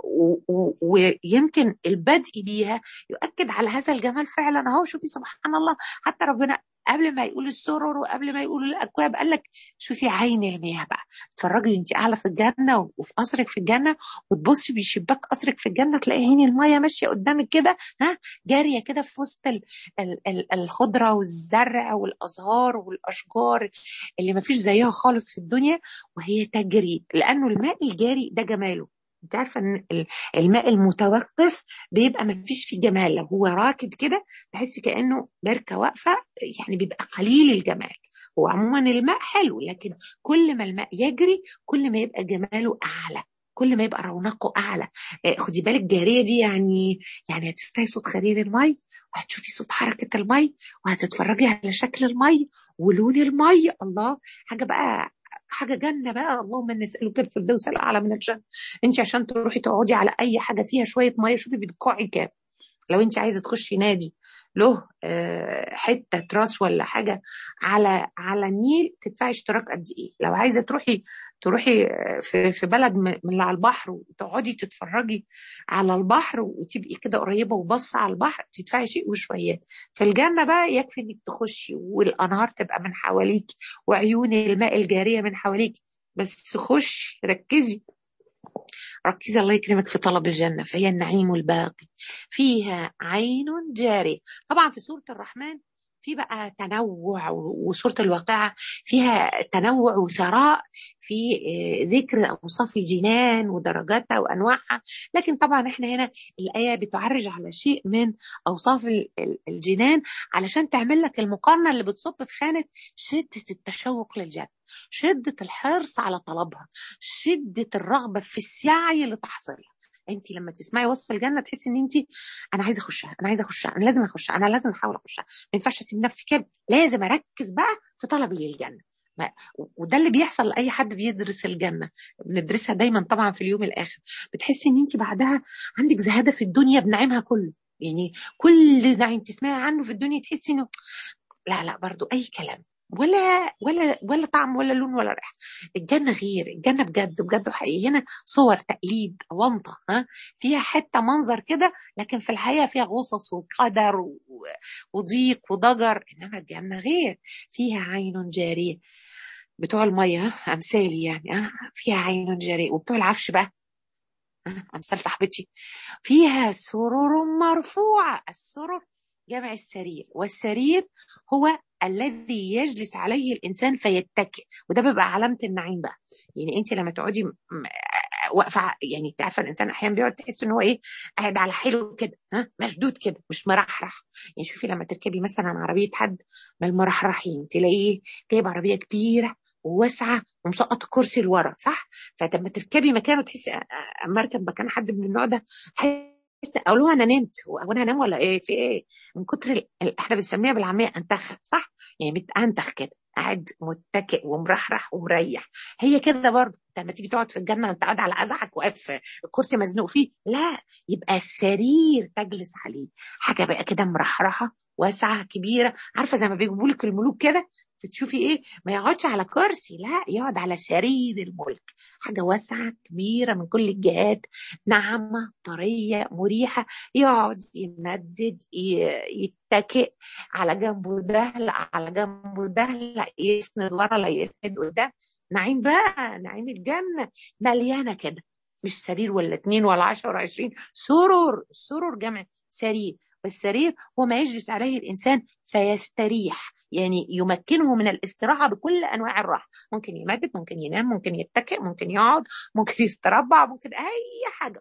ويمكن البدء بيها يؤكد على هذا الجمال فعلا اهو شوفي سبحان الله حتى ربنا قبل ما يقول السرر وقبل ما يقول الاكواب قال لك شوفي عين المياه بقى اتفرجي انت اعلى في الجنه وفي قصرك في الجنه وتبصي بشباك قصرك في الجنه تلاقي عين المياه ماشيه قدامك كده ها جاريه كده في وسط ال ال ال الخضره والزرع والازهار والاشجار اللي ما فيش زيها خالص في الدنيا وهي تجري لانه الماء الجاري ده جماله انت عارفه ان الماء المتوقف بيبقى ما فيش فيه جمال لو هو راكد كده تحسي كانه بركه واقفه يعني بيبقى قليل الجمال هو عموما الماء حلو لكن كل ما الماء يجري كل ما يبقى جماله اعلى كل ما يبقى رونقه اعلى خدي بالك الجاريه دي يعني يعني هتستهي صوت خرير المي وهتشوفي صوت حركه المي وهتتفرجي على شكل المي ولون المي الله حاجه بقى حاجه جنه بقى اللهم نسالك الفردوس الاعلى من الجنه انت عشان تروحي تقعدي على اي حاجه فيها شويه ميه شوفي بتقعي كام لو انت عايزه تخشي نادي له حته تراس ولا حاجه على على النيل تدفعي اشتراك قد ايه لو عايزه تروحي تروحي في في بلد من اللي على البحر وتقعدي تتفرجي على البحر وتبقي كده قريبه وبص على البحر تدفعي شيء وشويات في الجنه بقى يكفي انك تخشي والانهار تبقى من حواليك وعيون الماء الجاريه من حواليك بس خشي ركزي ركزي الله يكرمك في طلب الجنة فهي النعيم الباقي فيها عين جارية طبعا في سورة الرحمن في بقى تنوع وسورة الواقعة فيها تنوع وثراء في ذكر أوصاف الجنان ودرجاتها وأنواعها لكن طبعا احنا هنا الآية بتعرج على شيء من أوصاف الجنان علشان تعمل لك المقارنة اللي بتصب في خانة شدة التشوق للجنة شدة الحرص على طلبها شدة الرغبة في السعي لتحصيلها انت لما تسمعي وصف الجنه تحسي ان انت انا عايزه اخشها انا عايزه اخشها انا لازم اخشها انا لازم احاول اخشها ما ينفعش اسيب نفسي كده لازم اركز بقى في طلبي للجنه وده اللي بيحصل لاي حد بيدرس الجنه بندرسها دايما طبعا في اليوم الاخر بتحسي ان انت بعدها عندك زهاده في الدنيا بنعيمها كله يعني كل نعيم تسمعي عنه في الدنيا تحسي انه لا لا برضو اي كلام ولا ولا ولا طعم ولا لون ولا ريحه الجنه غير الجنه بجد بجد حقيقي هنا صور تقليد اونطه ها فيها حته منظر كده لكن في الحقيقه فيها غصص وقدر وضيق وضجر انما الجنه غير فيها عين جاريه بتوع الميه امثالي يعني ها فيها عين جاريه وبتوع العفش بقى امثال صاحبتي فيها سرر مرفوعه السرر جمع السرير والسرير هو الذي يجلس عليه الانسان فيتكئ وده بيبقى علامه النعيم بقى يعني انت لما تقعدي واقفه يعني عارفه الانسان احيانا بيقعد تحس ان هو ايه قاعد على حيله كده ها مشدود كده مش مرحرح يعني شوفي لما تركبي مثلا عربيه حد من المرحرحين تلاقيه جايب عربيه كبيره وواسعه ومسقط الكرسي لورا صح فلما تركبي مكانه تحسي اما اركب مكان حد من النوع ده اقول له انا نمت هو انا هنام ولا ايه في ايه من كتر ال... احنا بنسميها بالعاميه انتخ صح يعني متانتخ كده قاعد متكئ ومرحرح ومريح هي كده برضه لما تيجي تقعد في الجنه وانت قاعد على ازعك واقف الكرسي مزنوق فيه لا يبقى السرير تجلس عليه حاجه بقى كده مرحرحه واسعه كبيره عارفه زي ما بيجيبوا لك الملوك كده بتشوفي ايه ما يقعدش على كرسي لا يقعد على سرير الملك حاجه واسعه كبيره من كل الجهات ناعمه طريه مريحه يقعد يمدد يتكئ على جنبه ده لا على جنبه ده لا يسند ورا لا يسند قدام نعيم بقى نعيم الجنه مليانه كده مش سرير ولا اتنين ولا عشرة ولا عشرين سرر سرر جمع سرير والسرير هو ما يجلس عليه الانسان فيستريح يعني يمكنه من الاستراحة بكل أنواع الراحة ممكن يمدد ممكن ينام ممكن يتكئ ممكن يقعد ممكن يستربع ممكن أي حاجة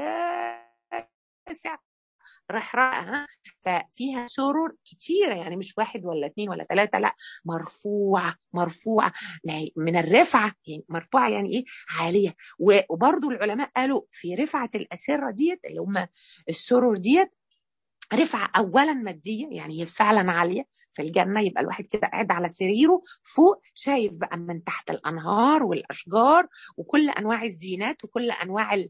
واسع رحرقها ففيها سرر كتيرة يعني مش واحد ولا اثنين ولا ثلاثة لا مرفوعة مرفوعة من الرفعة يعني مرفوعة يعني ايه عالية وبرضو العلماء قالوا في رفعة الأسرة ديت اللي هم السرر ديت رفعة أولا مادية يعني هي فعلا عالية في الجنة يبقى الواحد كده قاعد على سريره فوق شايف بقى من تحت الأنهار والأشجار وكل أنواع الزينات وكل أنواع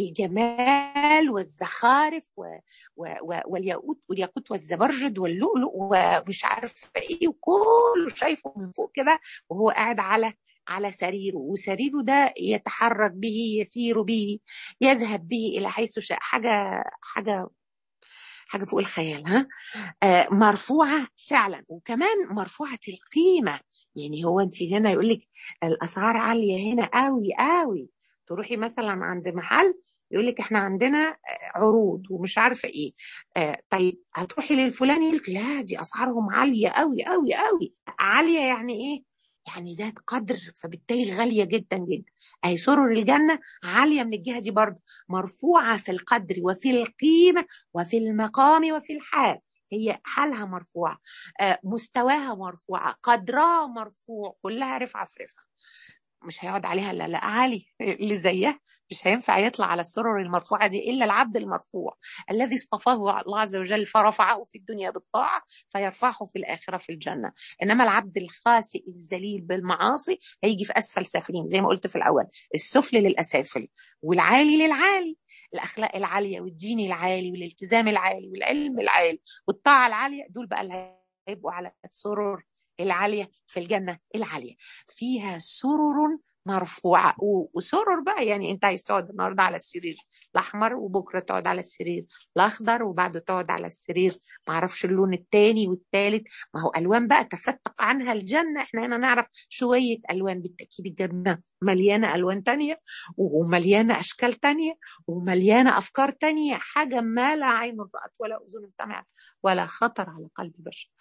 الجمال والزخارف و... و... و... والياقوت والياقوت والزبرجد واللؤلؤ ومش عارف ايه وكله شايفه من فوق كده وهو قاعد على على سريره وسريره ده يتحرك به يسير به يذهب به الى حيث شاء حاجه حاجه حاجه فوق الخيال ها آه مرفوعه فعلا وكمان مرفوعه القيمه يعني هو انت هنا يقول لك الاسعار عاليه هنا قوي قوي تروحي مثلا عند محل يقول لك احنا عندنا عروض ومش عارفه ايه آه طيب هتروحي للفلاني يقول لك لا دي اسعارهم عاليه قوي قوي قوي عاليه يعني ايه يعني ذات قدر فبالتالي غاليه جدا جدا اي سرر الجنه عاليه من الجهه دي برضه مرفوعه في القدر وفي القيمه وفي المقام وفي الحال هي حالها مرفوعه آه مستواها مرفوعه قدرها مرفوع كلها رفعه في رفعه مش هيقعد عليها الا لا عالي اللي زيها مش هينفع يطلع على السرر المرفوعه دي الا العبد المرفوع الذي اصطفاه الله عز وجل فرفعه في الدنيا بالطاعه فيرفعه في الاخره في الجنه انما العبد الخاسئ الذليل بالمعاصي هيجي في اسفل سافلين زي ما قلت في الاول السفل للاسافل والعالي للعالي الاخلاق العاليه والدين العالي والالتزام العالي والعلم العالي والطاعه العاليه دول بقى اللي هيبقوا على السرر العاليه في الجنه العاليه فيها سرر مرفوعه وسرر بقى يعني انت عايز تقعد النهارده على السرير الاحمر وبكره تقعد على السرير الاخضر وبعده تقعد على السرير ما اعرفش اللون الثاني والثالث ما هو الوان بقى تفتق عنها الجنه احنا هنا نعرف شويه الوان بالتاكيد الجنه مليانه الوان تانية ومليانه اشكال تانية ومليانه افكار تانية حاجه ما لا عين رات ولا اذن سمعت ولا خطر على قلب بشر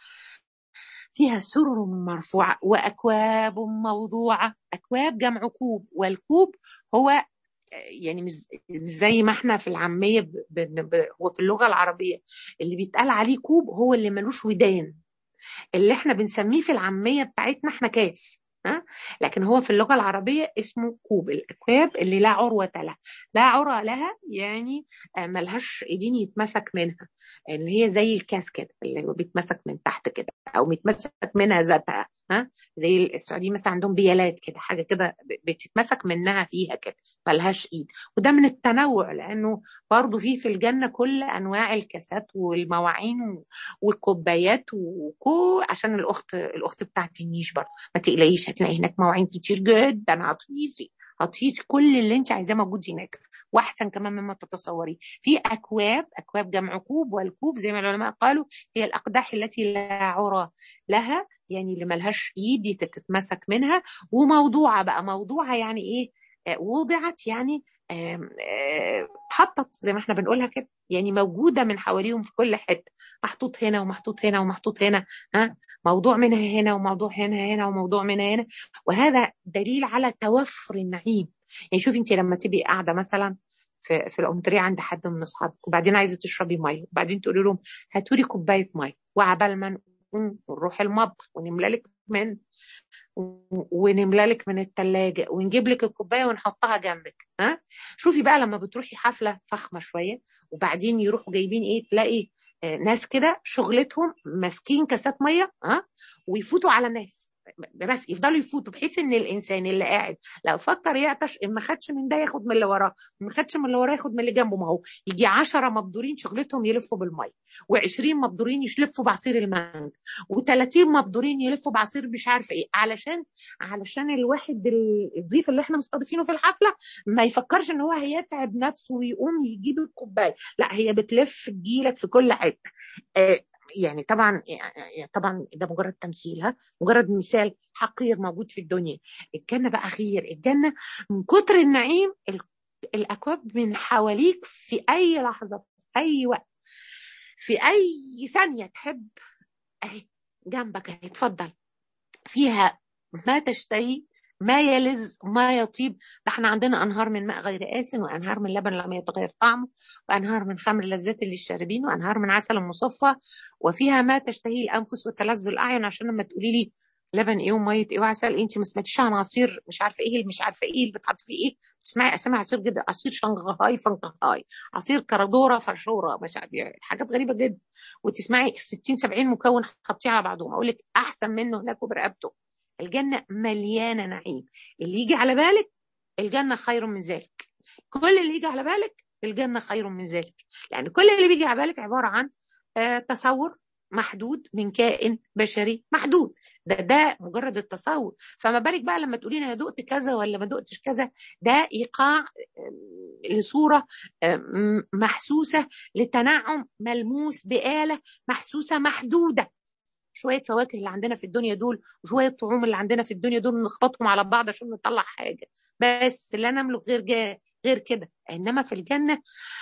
فيها سرر مرفوعة وأكواب موضوعة أكواب جمع كوب والكوب هو يعني مش زي ما احنا في العامية ب... ب... ب... هو في اللغة العربية اللي بيتقال عليه كوب هو اللي ملوش ودان اللي احنا بنسميه في العامية بتاعتنا احنا كاس ها؟ لكن هو في اللغة العربية اسمه كوب الأكواب اللي لا عروة لها لا عروة لها يعني ملهاش ايدين يتمسك منها اللي هي زي الكاس كده اللي هو بيتمسك من تحت كده او بيتمسك منها ذاتها ها زي السعوديين مثلا عندهم بيالات كده حاجه كده بتتمسك منها فيها كده ملهاش ايد وده من التنوع لانه برضه في في الجنه كل انواع الكاسات والمواعين والكوبايات وكو عشان الاخت الاخت بتاعت النيش برضه ما تقلقيش هتلاقي هناك مواعين كتير جدا هتقيسي هتقيسي كل اللي انت عايزاه موجود هناك واحسن كمان مما تتصوري في اكواب اكواب جمع كوب والكوب زي ما العلماء قالوا هي الاقداح التي لا عرى لها يعني اللي ملهاش ايد تتمسك منها وموضوعه بقى موضوعه يعني ايه آه وضعت يعني اتحطت زي ما احنا بنقولها كده يعني موجوده من حواليهم في كل حته محطوط هنا ومحطوط هنا ومحطوط هنا ها موضوع منها هنا وموضوع هنا هنا وموضوع منها هنا وهذا دليل على توفر النعيم يعني شوفي انت لما تبقي قاعده مثلا في في الأمطرية عند حد من أصحابك وبعدين عايزة تشربي مية وبعدين تقولي لهم هاتوا لي كوباية مية وعبال ما نقوم ونروح المطبخ ونملى لك من ونملى لك من الثلاجة ونجيب لك الكوباية ونحطها جنبك ها شوفي بقى لما بتروحي حفلة فخمة شوية وبعدين يروحوا جايبين ايه تلاقي آه ناس كده شغلتهم ماسكين كاسات مية ها ويفوتوا على ناس بس يفضلوا يفوتوا بحيث ان الانسان اللي قاعد لو فكر يعطش ما خدش من ده ياخد من اللي وراه ما خدش من اللي وراه ياخد من اللي جنبه ما هو يجي 10 مبدورين شغلتهم يلفوا بالميه و20 مبدورين يلفوا بعصير المانجا و30 مبدورين يلفوا بعصير مش عارفه ايه علشان علشان الواحد الضيف اللي احنا مستضيفينه في الحفله ما يفكرش ان هو هيتعب نفسه ويقوم يجيب الكوبايه لا هي بتلف تجيلك في كل حته آه يعني طبعا يعني طبعا ده مجرد تمثيل ها مجرد مثال حقير موجود في الدنيا الجنه بقى غير الجنه من كتر النعيم الاكواب من حواليك في اي لحظه في اي وقت في اي ثانيه تحب اهي جنبك اهي اتفضل فيها ما تشتهي ما يلذ ما يطيب ده احنا عندنا انهار من ماء غير آسن وانهار من لبن لم يتغير طعمه وانهار من خمر لذة للشاربين وانهار من عسل مصفى وفيها ما تشتهي الانفس وتلذ الاعين عشان لما تقولي لي لبن ايه وميه ايه وعسل إيه انت ما سمعتيش عن عصير مش عارفه ايه مش عارفه ايه اللي بتحط فيه ايه تسمعي اسامي عصير جدا عصير شنغهاي فنغهاي عصير كرادوره فرشوره مش عارفه حاجات غريبه جدا وتسمعي 60 70 مكون حاطيه على بعضهم اقول لك احسن منه هناك وبرقبته الجنه مليانه نعيم اللي يجي على بالك الجنه خير من ذلك كل اللي يجي على بالك الجنه خير من ذلك لان كل اللي بيجي على بالك عباره عن آه تصور محدود من كائن بشري محدود ده ده مجرد التصور فما بالك بقى لما تقولي انا دقت كذا ولا ما دقتش كذا ده ايقاع لصوره محسوسه لتنعم ملموس بآلة محسوسه محدوده شويه فواكه اللي عندنا في الدنيا دول وشويه طعوم اللي عندنا في الدنيا دول نخبطهم على بعض عشان نطلع حاجه بس لا نملك غير جاه غير كده انما في الجنه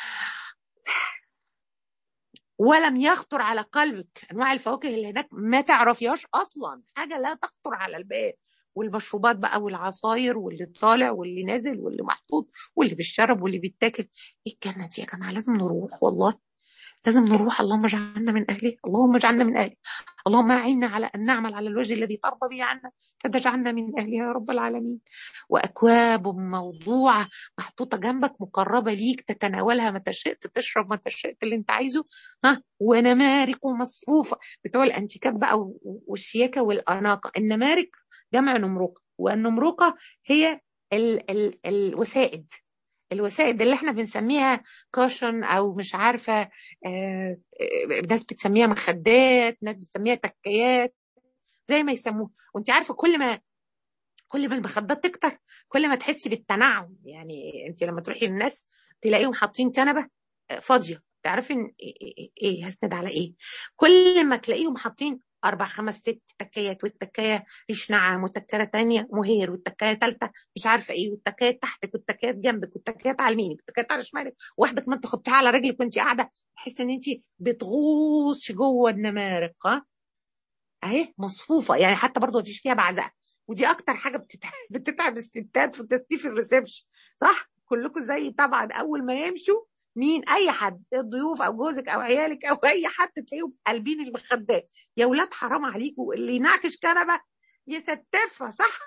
ولم يخطر على قلبك انواع الفواكه اللي هناك ما تعرفيهاش اصلا حاجه لا تخطر على البال والمشروبات بقى والعصاير واللي طالع واللي نازل واللي محطوط واللي بيشرب واللي بيتاكل ايه الجنه دي يا جماعه لازم نروح والله لازم نروح اللهم اجعلنا من اهله اللهم اجعلنا من اهله اللهم اعنا على ان نعمل على الوجه الذي ترضى به عنا فتجعلنا من اهلها يا رب العالمين واكواب موضوعه محطوطه جنبك مقربه ليك تتناولها متى شئت تشرب متى شئت اللي انت عايزه ها ونمارق مصفوفه بتوع الانتيكات بقى والشياكه والاناقه النمارق جمع نمرقه والنمرقه هي ال ال الوسائد الوسائد اللي احنا بنسميها كاشن او مش عارفه آه ناس بتسميها مخدات ناس بتسميها تكيات زي ما يسموها وانت عارفه كل ما كل ما المخدات تكتر كل ما تحسي بالتنعم يعني انت لما تروحي للناس تلاقيهم حاطين كنبه فاضيه تعرفي ان ايه, إيه هسند على ايه كل ما تلاقيهم حاطين اربع خمس ست تكايات والتكايه ريش نعام وتكايه تانية مهير والتكايه ثالثه مش عارفه ايه والتكايه تحتك والتكايه جنبك والتكايه على يمينك والتكايه على شمالك واحده كمان تحطيها على رجلك وانت قاعده تحس ان انت بتغوص جوه النمارق ها اهي مصفوفه يعني حتى برضه مفيش فيها بعزقه ودي اكتر حاجه بتتعب, بتتعب الستات في التستيف الريسبشن صح كلكم زي طبعا اول ما يمشوا مين اي حد الضيوف او جوزك او عيالك او اي حد تلاقيهم قلبين المخدات يا ولاد حرام عليكم اللي ينعكش كنبه يستفها صح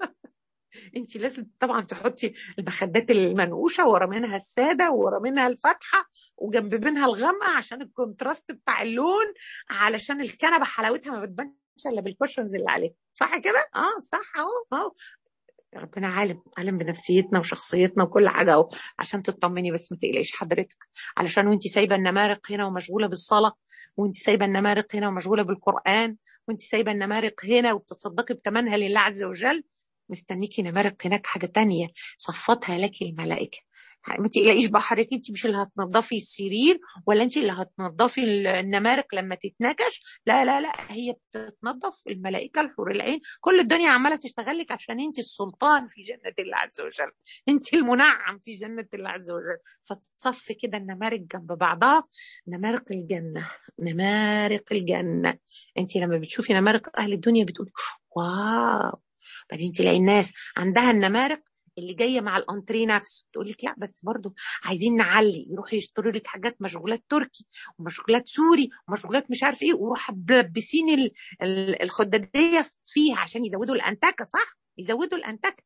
انت لازم طبعا تحطي المخدات المنقوشه ورا منها الساده ورا منها الفاتحه وجنب منها الغامقه عشان الكونتراست بتاع اللون علشان الكنبه حلاوتها ما بتبانش الا بالكوشنز اللي عليها صح كده اه صح اهو اهو ربنا عالم عالم بنفسيتنا وشخصيتنا وكل حاجه اهو عشان تطمني بس ما تقلقيش حضرتك علشان وانت سايبه النمارق هنا ومشغوله بالصلاه وانت سايبه النمارق هنا ومشغوله بالقران وانت سايبه النمارق هنا وبتصدقي بثمنها لله عز وجل مستنيكي نمارق هناك حاجه تانية صفتها لك الملائكه ما تقلقيش بقى حضرتك انت مش اللي هتنضفي السرير ولا انت اللي هتنضفي النمارق لما تتنكش لا لا لا هي بتتنضف الملائكه الحور العين كل الدنيا عماله تشتغل لك عشان انت السلطان في جنه الله عز وجل انت المنعم في جنه الله عز وجل فتتصف كده النمارق جنب بعضها نمارق الجنه نمارق الجنه انت لما بتشوفي نمارق اهل الدنيا بتقولي واو بعدين تلاقي الناس عندها النمارق اللي جايه مع الانتري نفسه تقول لك لا بس برضه عايزين نعلي يروحوا يشتروا لك حاجات مشغولات تركي ومشغولات سوري ومشغولات مش عارف ايه ويروح ملبسين الخداديه فيها عشان يزودوا الانتكه صح؟ يزودوا الانتكه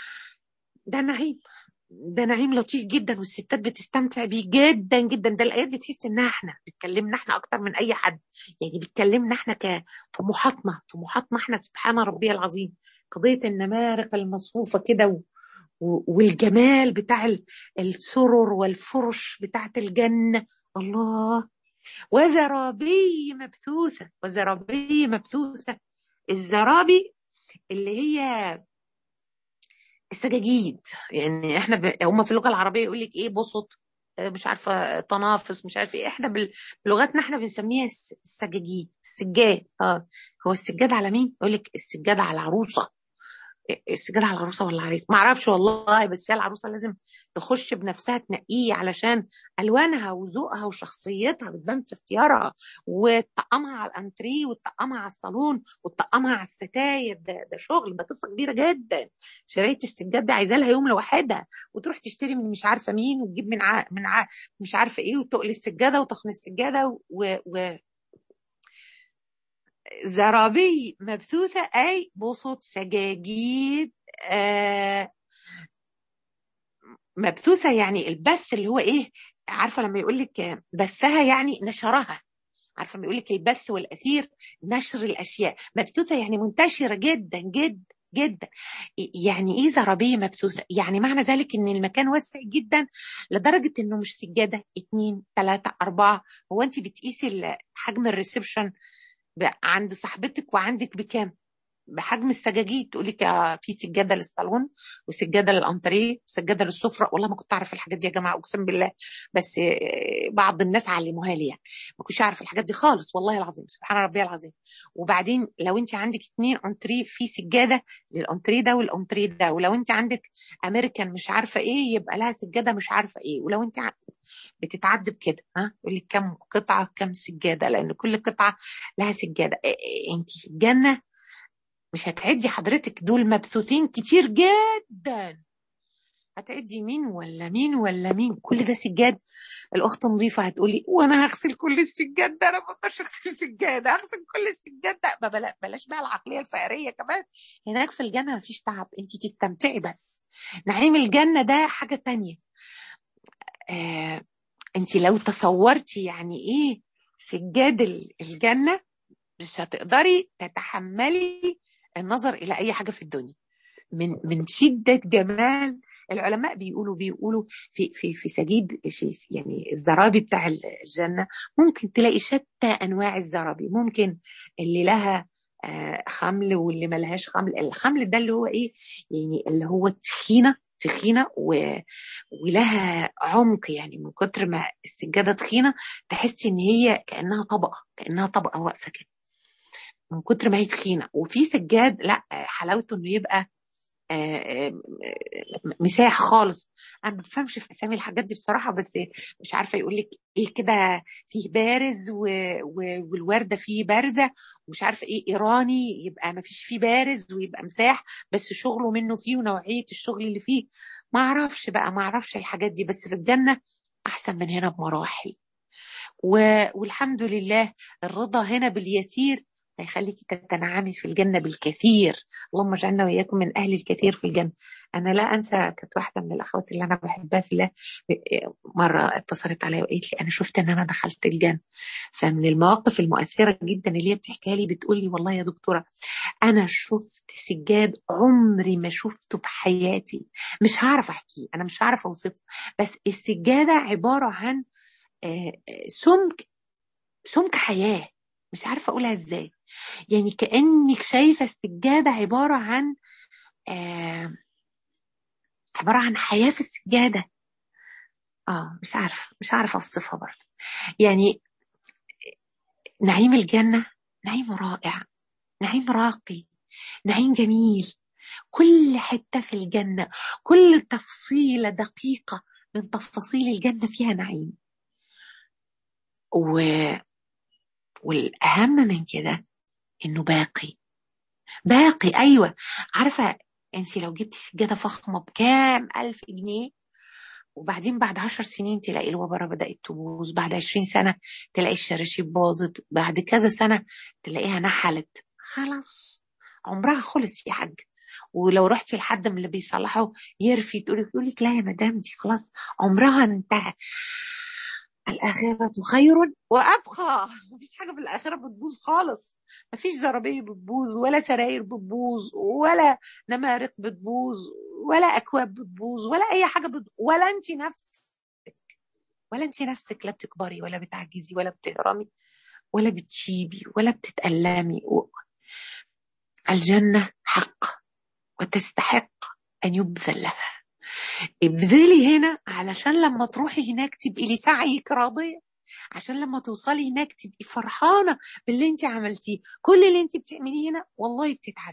ده نعيم ده نعيم لطيف جدا والستات بتستمتع بيه جدا جدا ده الايات دي تحس انها احنا بتكلمنا احنا اكتر من اي حد يعني بتكلمنا احنا كطموحاتنا طموحاتنا احنا سبحان ربي العظيم قضيه النمارق المصفوفه كده والجمال بتاع السرر والفرش بتاعت الجنة الله وزرابي مبثوثة وزرابي مبثوثة الزرابي اللي هي السجاجيد يعني احنا ب... هم في اللغة العربية يقول لك ايه بسط مش عارفة تنافس مش عارفة ايه احنا بلغتنا احنا بنسميها السجاجيد السجاد اه هو السجاد على مين؟ يقول لك السجاد على العروسة السجاده على العروسه ولا العريس ما اعرفش والله بس هي العروسه لازم تخش بنفسها تنقيه علشان الوانها وذوقها وشخصيتها بتبان في اختيارها وتطقمها على الانتريه وتطقمها على الصالون وتطقمها على الستاير ده, ده شغل ده قصه كبيره جدا شرايه السجاد عايزه لها يوم لوحدها وتروح تشتري من مش عارفه مين وتجيب من ع... من ع... مش عارفه ايه وتقل السجاده وتخن السجاده و... و... زرابي مبثوثة أي بصوت سجاجيد آه مبثوثة يعني البث اللي هو إيه عارفة لما يقول لك بثها يعني نشرها عارفة لما يقول لك البث والأثير نشر الأشياء مبثوثة يعني منتشرة جدا جدا جدا يعني ايه زرابيه مبثوثه يعني معنى ذلك ان المكان واسع جدا لدرجه انه مش سجاده اتنين تلاته اربعه هو انت بتقيسي حجم الريسبشن عند صاحبتك وعندك بكام بحجم السجاجيد تقول لك في سجاده للصالون وسجاده للانتريه وسجاده للسفره والله ما كنت اعرف الحاجات دي يا جماعه اقسم بالله بس بعض الناس علموها لي يعني ما كنتش اعرف الحاجات دي خالص والله العظيم سبحان ربي العظيم وبعدين لو انت عندك اثنين انتريه في سجاده للانتريه ده والانتريه ده ولو انت عندك امريكان مش عارفه ايه يبقى لها سجاده مش عارفه ايه ولو انت بتتعد بكده ها يقول لك كم قطعه كم سجاده لان كل قطعه لها سجاده انت في الجنه مش هتعدي حضرتك دول مبثوثين كتير جدا هتعدي مين ولا مين ولا مين كل ده سجاد الاخت نظيفه هتقولي وانا هغسل كل السجاد ده انا ما اقدرش اغسل سجاد هغسل كل السجاد ده بلا بلاش بقى العقليه الفقريه كمان هناك في الجنه مفيش تعب انت تستمتعي بس نعيم الجنه ده حاجه تانية آه انت لو تصورتي يعني ايه سجاد الجنه مش هتقدري تتحملي النظر الى اي حاجه في الدنيا من من شده جمال العلماء بيقولوا بيقولوا في في في سجيد في يعني الزرابي بتاع الجنه ممكن تلاقي شتى انواع الزرابي ممكن اللي لها خمل واللي ملهاش خمل الخمل ده اللي هو ايه يعني اللي هو تخينه تخينه و... ولها عمق يعني من كتر ما السجاده تخينه تحسي ان هي كانها طبقه كانها طبقه واقفه كده من كتر ما هي تخينه وفي سجاد لا حلاوته انه يبقى مساح خالص انا ما بفهمش في اسامي الحاجات دي بصراحه بس مش عارفه يقول لك ايه كده فيه بارز و... و... والورده فيه بارزه ومش عارفه ايه ايراني يبقى ما فيش فيه بارز ويبقى مساح بس شغله منه فيه ونوعيه الشغل اللي فيه ما اعرفش بقى ما اعرفش الحاجات دي بس في الجنه احسن من هنا بمراحل و... والحمد لله الرضا هنا باليسير هيخليكي تتنعمي في الجنة بالكثير اللهم اجعلنا وإياكم من أهل الكثير في الجنة أنا لا أنسى كانت واحدة من الأخوات اللي أنا بحبها في الله مرة اتصلت عليا وقالت لي أنا شفت إن أنا دخلت الجنة فمن المواقف المؤثرة جدا اللي هي بتحكيها لي بتقول لي والله يا دكتورة أنا شفت سجاد عمري ما شفته في حياتي مش هعرف أحكيه أنا مش هعرف أوصفه بس السجادة عبارة عن سمك سمك حياه مش عارفه اقولها ازاي يعني كانك شايفه السجاده عباره عن آه عباره عن حياه في السجاده اه مش عارفه مش عارفه اوصفها برضه يعني نعيم الجنه نعيم رائع نعيم راقي نعيم جميل كل حته في الجنه كل تفصيله دقيقه من تفاصيل الجنه فيها نعيم و والأهم من كده إنه باقي باقي أيوة عارفة أنت لو جبتي سجادة فخمة بكام ألف جنيه وبعدين بعد عشر سنين تلاقي الوبرة بدأت تبوظ بعد عشرين سنة تلاقي الشراشيب باظت بعد كذا سنة تلاقيها نحلت خلاص عمرها خلص يا حاج ولو رحتي لحد من اللي بيصلحوا يرفي تقولي يقول لك لا يا مدام دي خلاص عمرها انتهى الآخرة خير وأبقى مفيش حاجة في الآخرة بتبوظ خالص مفيش زرابية بتبوظ ولا سراير بتبوظ ولا نمارق بتبوظ ولا أكواب بتبوظ ولا أي حاجة بتبوظ ولا أنت نفسك ولا أنت نفسك لا بتكبري ولا بتعجزي ولا بتهرمي ولا بتشيبي ولا بتتألمي الجنة حق وتستحق أن يبذل لها ابذلي هنا علشان لما تروحي هناك تبقي لسعيك راضيه عشان لما توصلي هناك تبقي فرحانه باللي انت عملتيه كل اللي انت بتعمليه هنا والله بتتعبي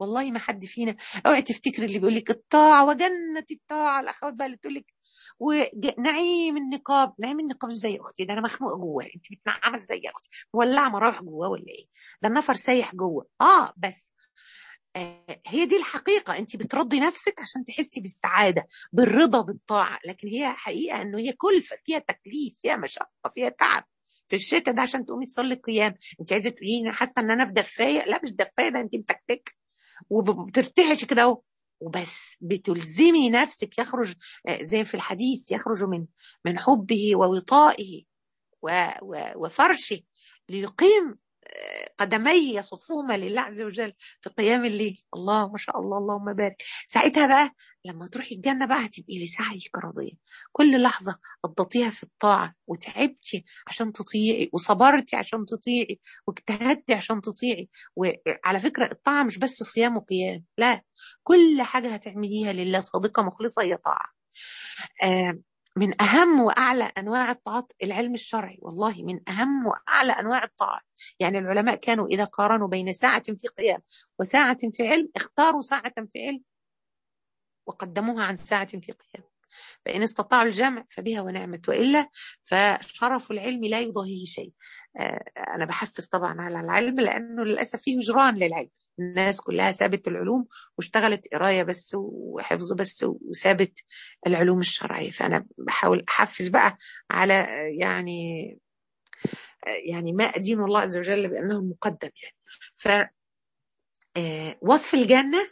والله ما حد فينا اوعي تفتكر اللي بيقول لك الطاعه وجنه الطاعه الاخوات بقى اللي بتقول لك ونعيم النقاب نعيم النقاب ازاي يا اختي ده انا مخنوقه جوه انت بتنعمه ازاي يا اختي مولعه مراوح جوه ولا ايه ده النفر سايح جوه اه بس آه هي دي الحقيقة أنت بترضي نفسك عشان تحسي بالسعادة بالرضا بالطاعة لكن هي حقيقة أنه هي كلفة فيها تكليف فيها مشقة فيها تعب في الشتاء ده عشان تقومي تصلي قيام انت عايزه تقولي انا حاسه ان انا في دفايه لا مش دفايه ده انت متكتك وبترتعشي كده اهو وبس بتلزمي نفسك يخرج زي في الحديث يخرج من من حبه ووطائه وفرشه ليقيم قدمي يصفهما لله عز وجل في قيام الليل الله ما شاء الله اللهم بارك ساعتها بقى لما تروحي الجنه بقى هتبقي لسعيك راضيه كل لحظه قضيتيها في الطاعه وتعبتي عشان تطيعي وصبرتي عشان تطيعي واجتهدتي عشان تطيعي وعلى فكره الطاعه مش بس صيام وقيام لا كل حاجه هتعمليها لله صادقه مخلصه هي طاعه آه من أهم وأعلى أنواع الطاعات العلم الشرعي والله من أهم وأعلى أنواع الطاعات يعني العلماء كانوا إذا قارنوا بين ساعة في قيام وساعة في علم اختاروا ساعة في علم وقدموها عن ساعة في قيام فإن استطاعوا الجمع فبها ونعمت وإلا فشرف العلم لا يضاهيه شيء أنا بحفز طبعا على العلم لأنه للأسف فيه هجران للعلم الناس كلها سابت العلوم واشتغلت قراية بس وحفظ بس وسابت العلوم الشرعية فأنا بحاول أحفز بقى على يعني يعني ما أدين الله عز وجل بأنه المقدم يعني ف وصف الجنة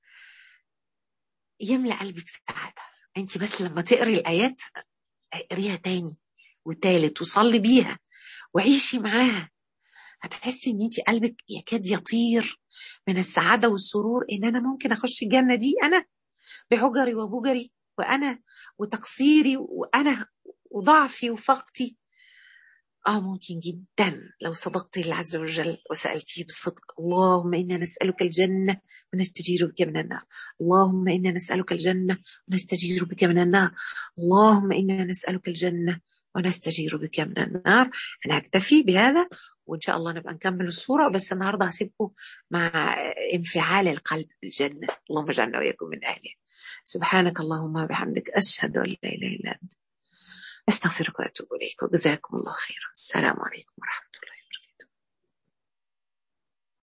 يملأ قلبك سعادة انت بس لما تقري الآيات اقريها تاني وتالت وصلي بيها وعيشي معاها هتحسي ان انت قلبك يكاد يطير من السعاده والسرور ان انا ممكن اخش الجنه دي انا بحجري وبجري وانا وتقصيري وانا وضعفي وفقتي اه ممكن جدا لو صدقت الله عز وجل وسالتيه بالصدق اللهم انا نسالك الجنه ونستجير بك من النار اللهم انا نسالك الجنه ونستجير بك من النار اللهم انا نسالك الجنه ونستجير بك من النار انا اكتفي بهذا وان شاء الله نبقى نكمل الصوره بس النهارده هسيبكم مع انفعال القلب بالجنه اللهم اجعلنا واياكم من اهلها سبحانك اللهم وبحمدك اشهد ان لا اله الا انت استغفرك واتوب اليك وجزاكم الله خيرا السلام عليكم ورحمه الله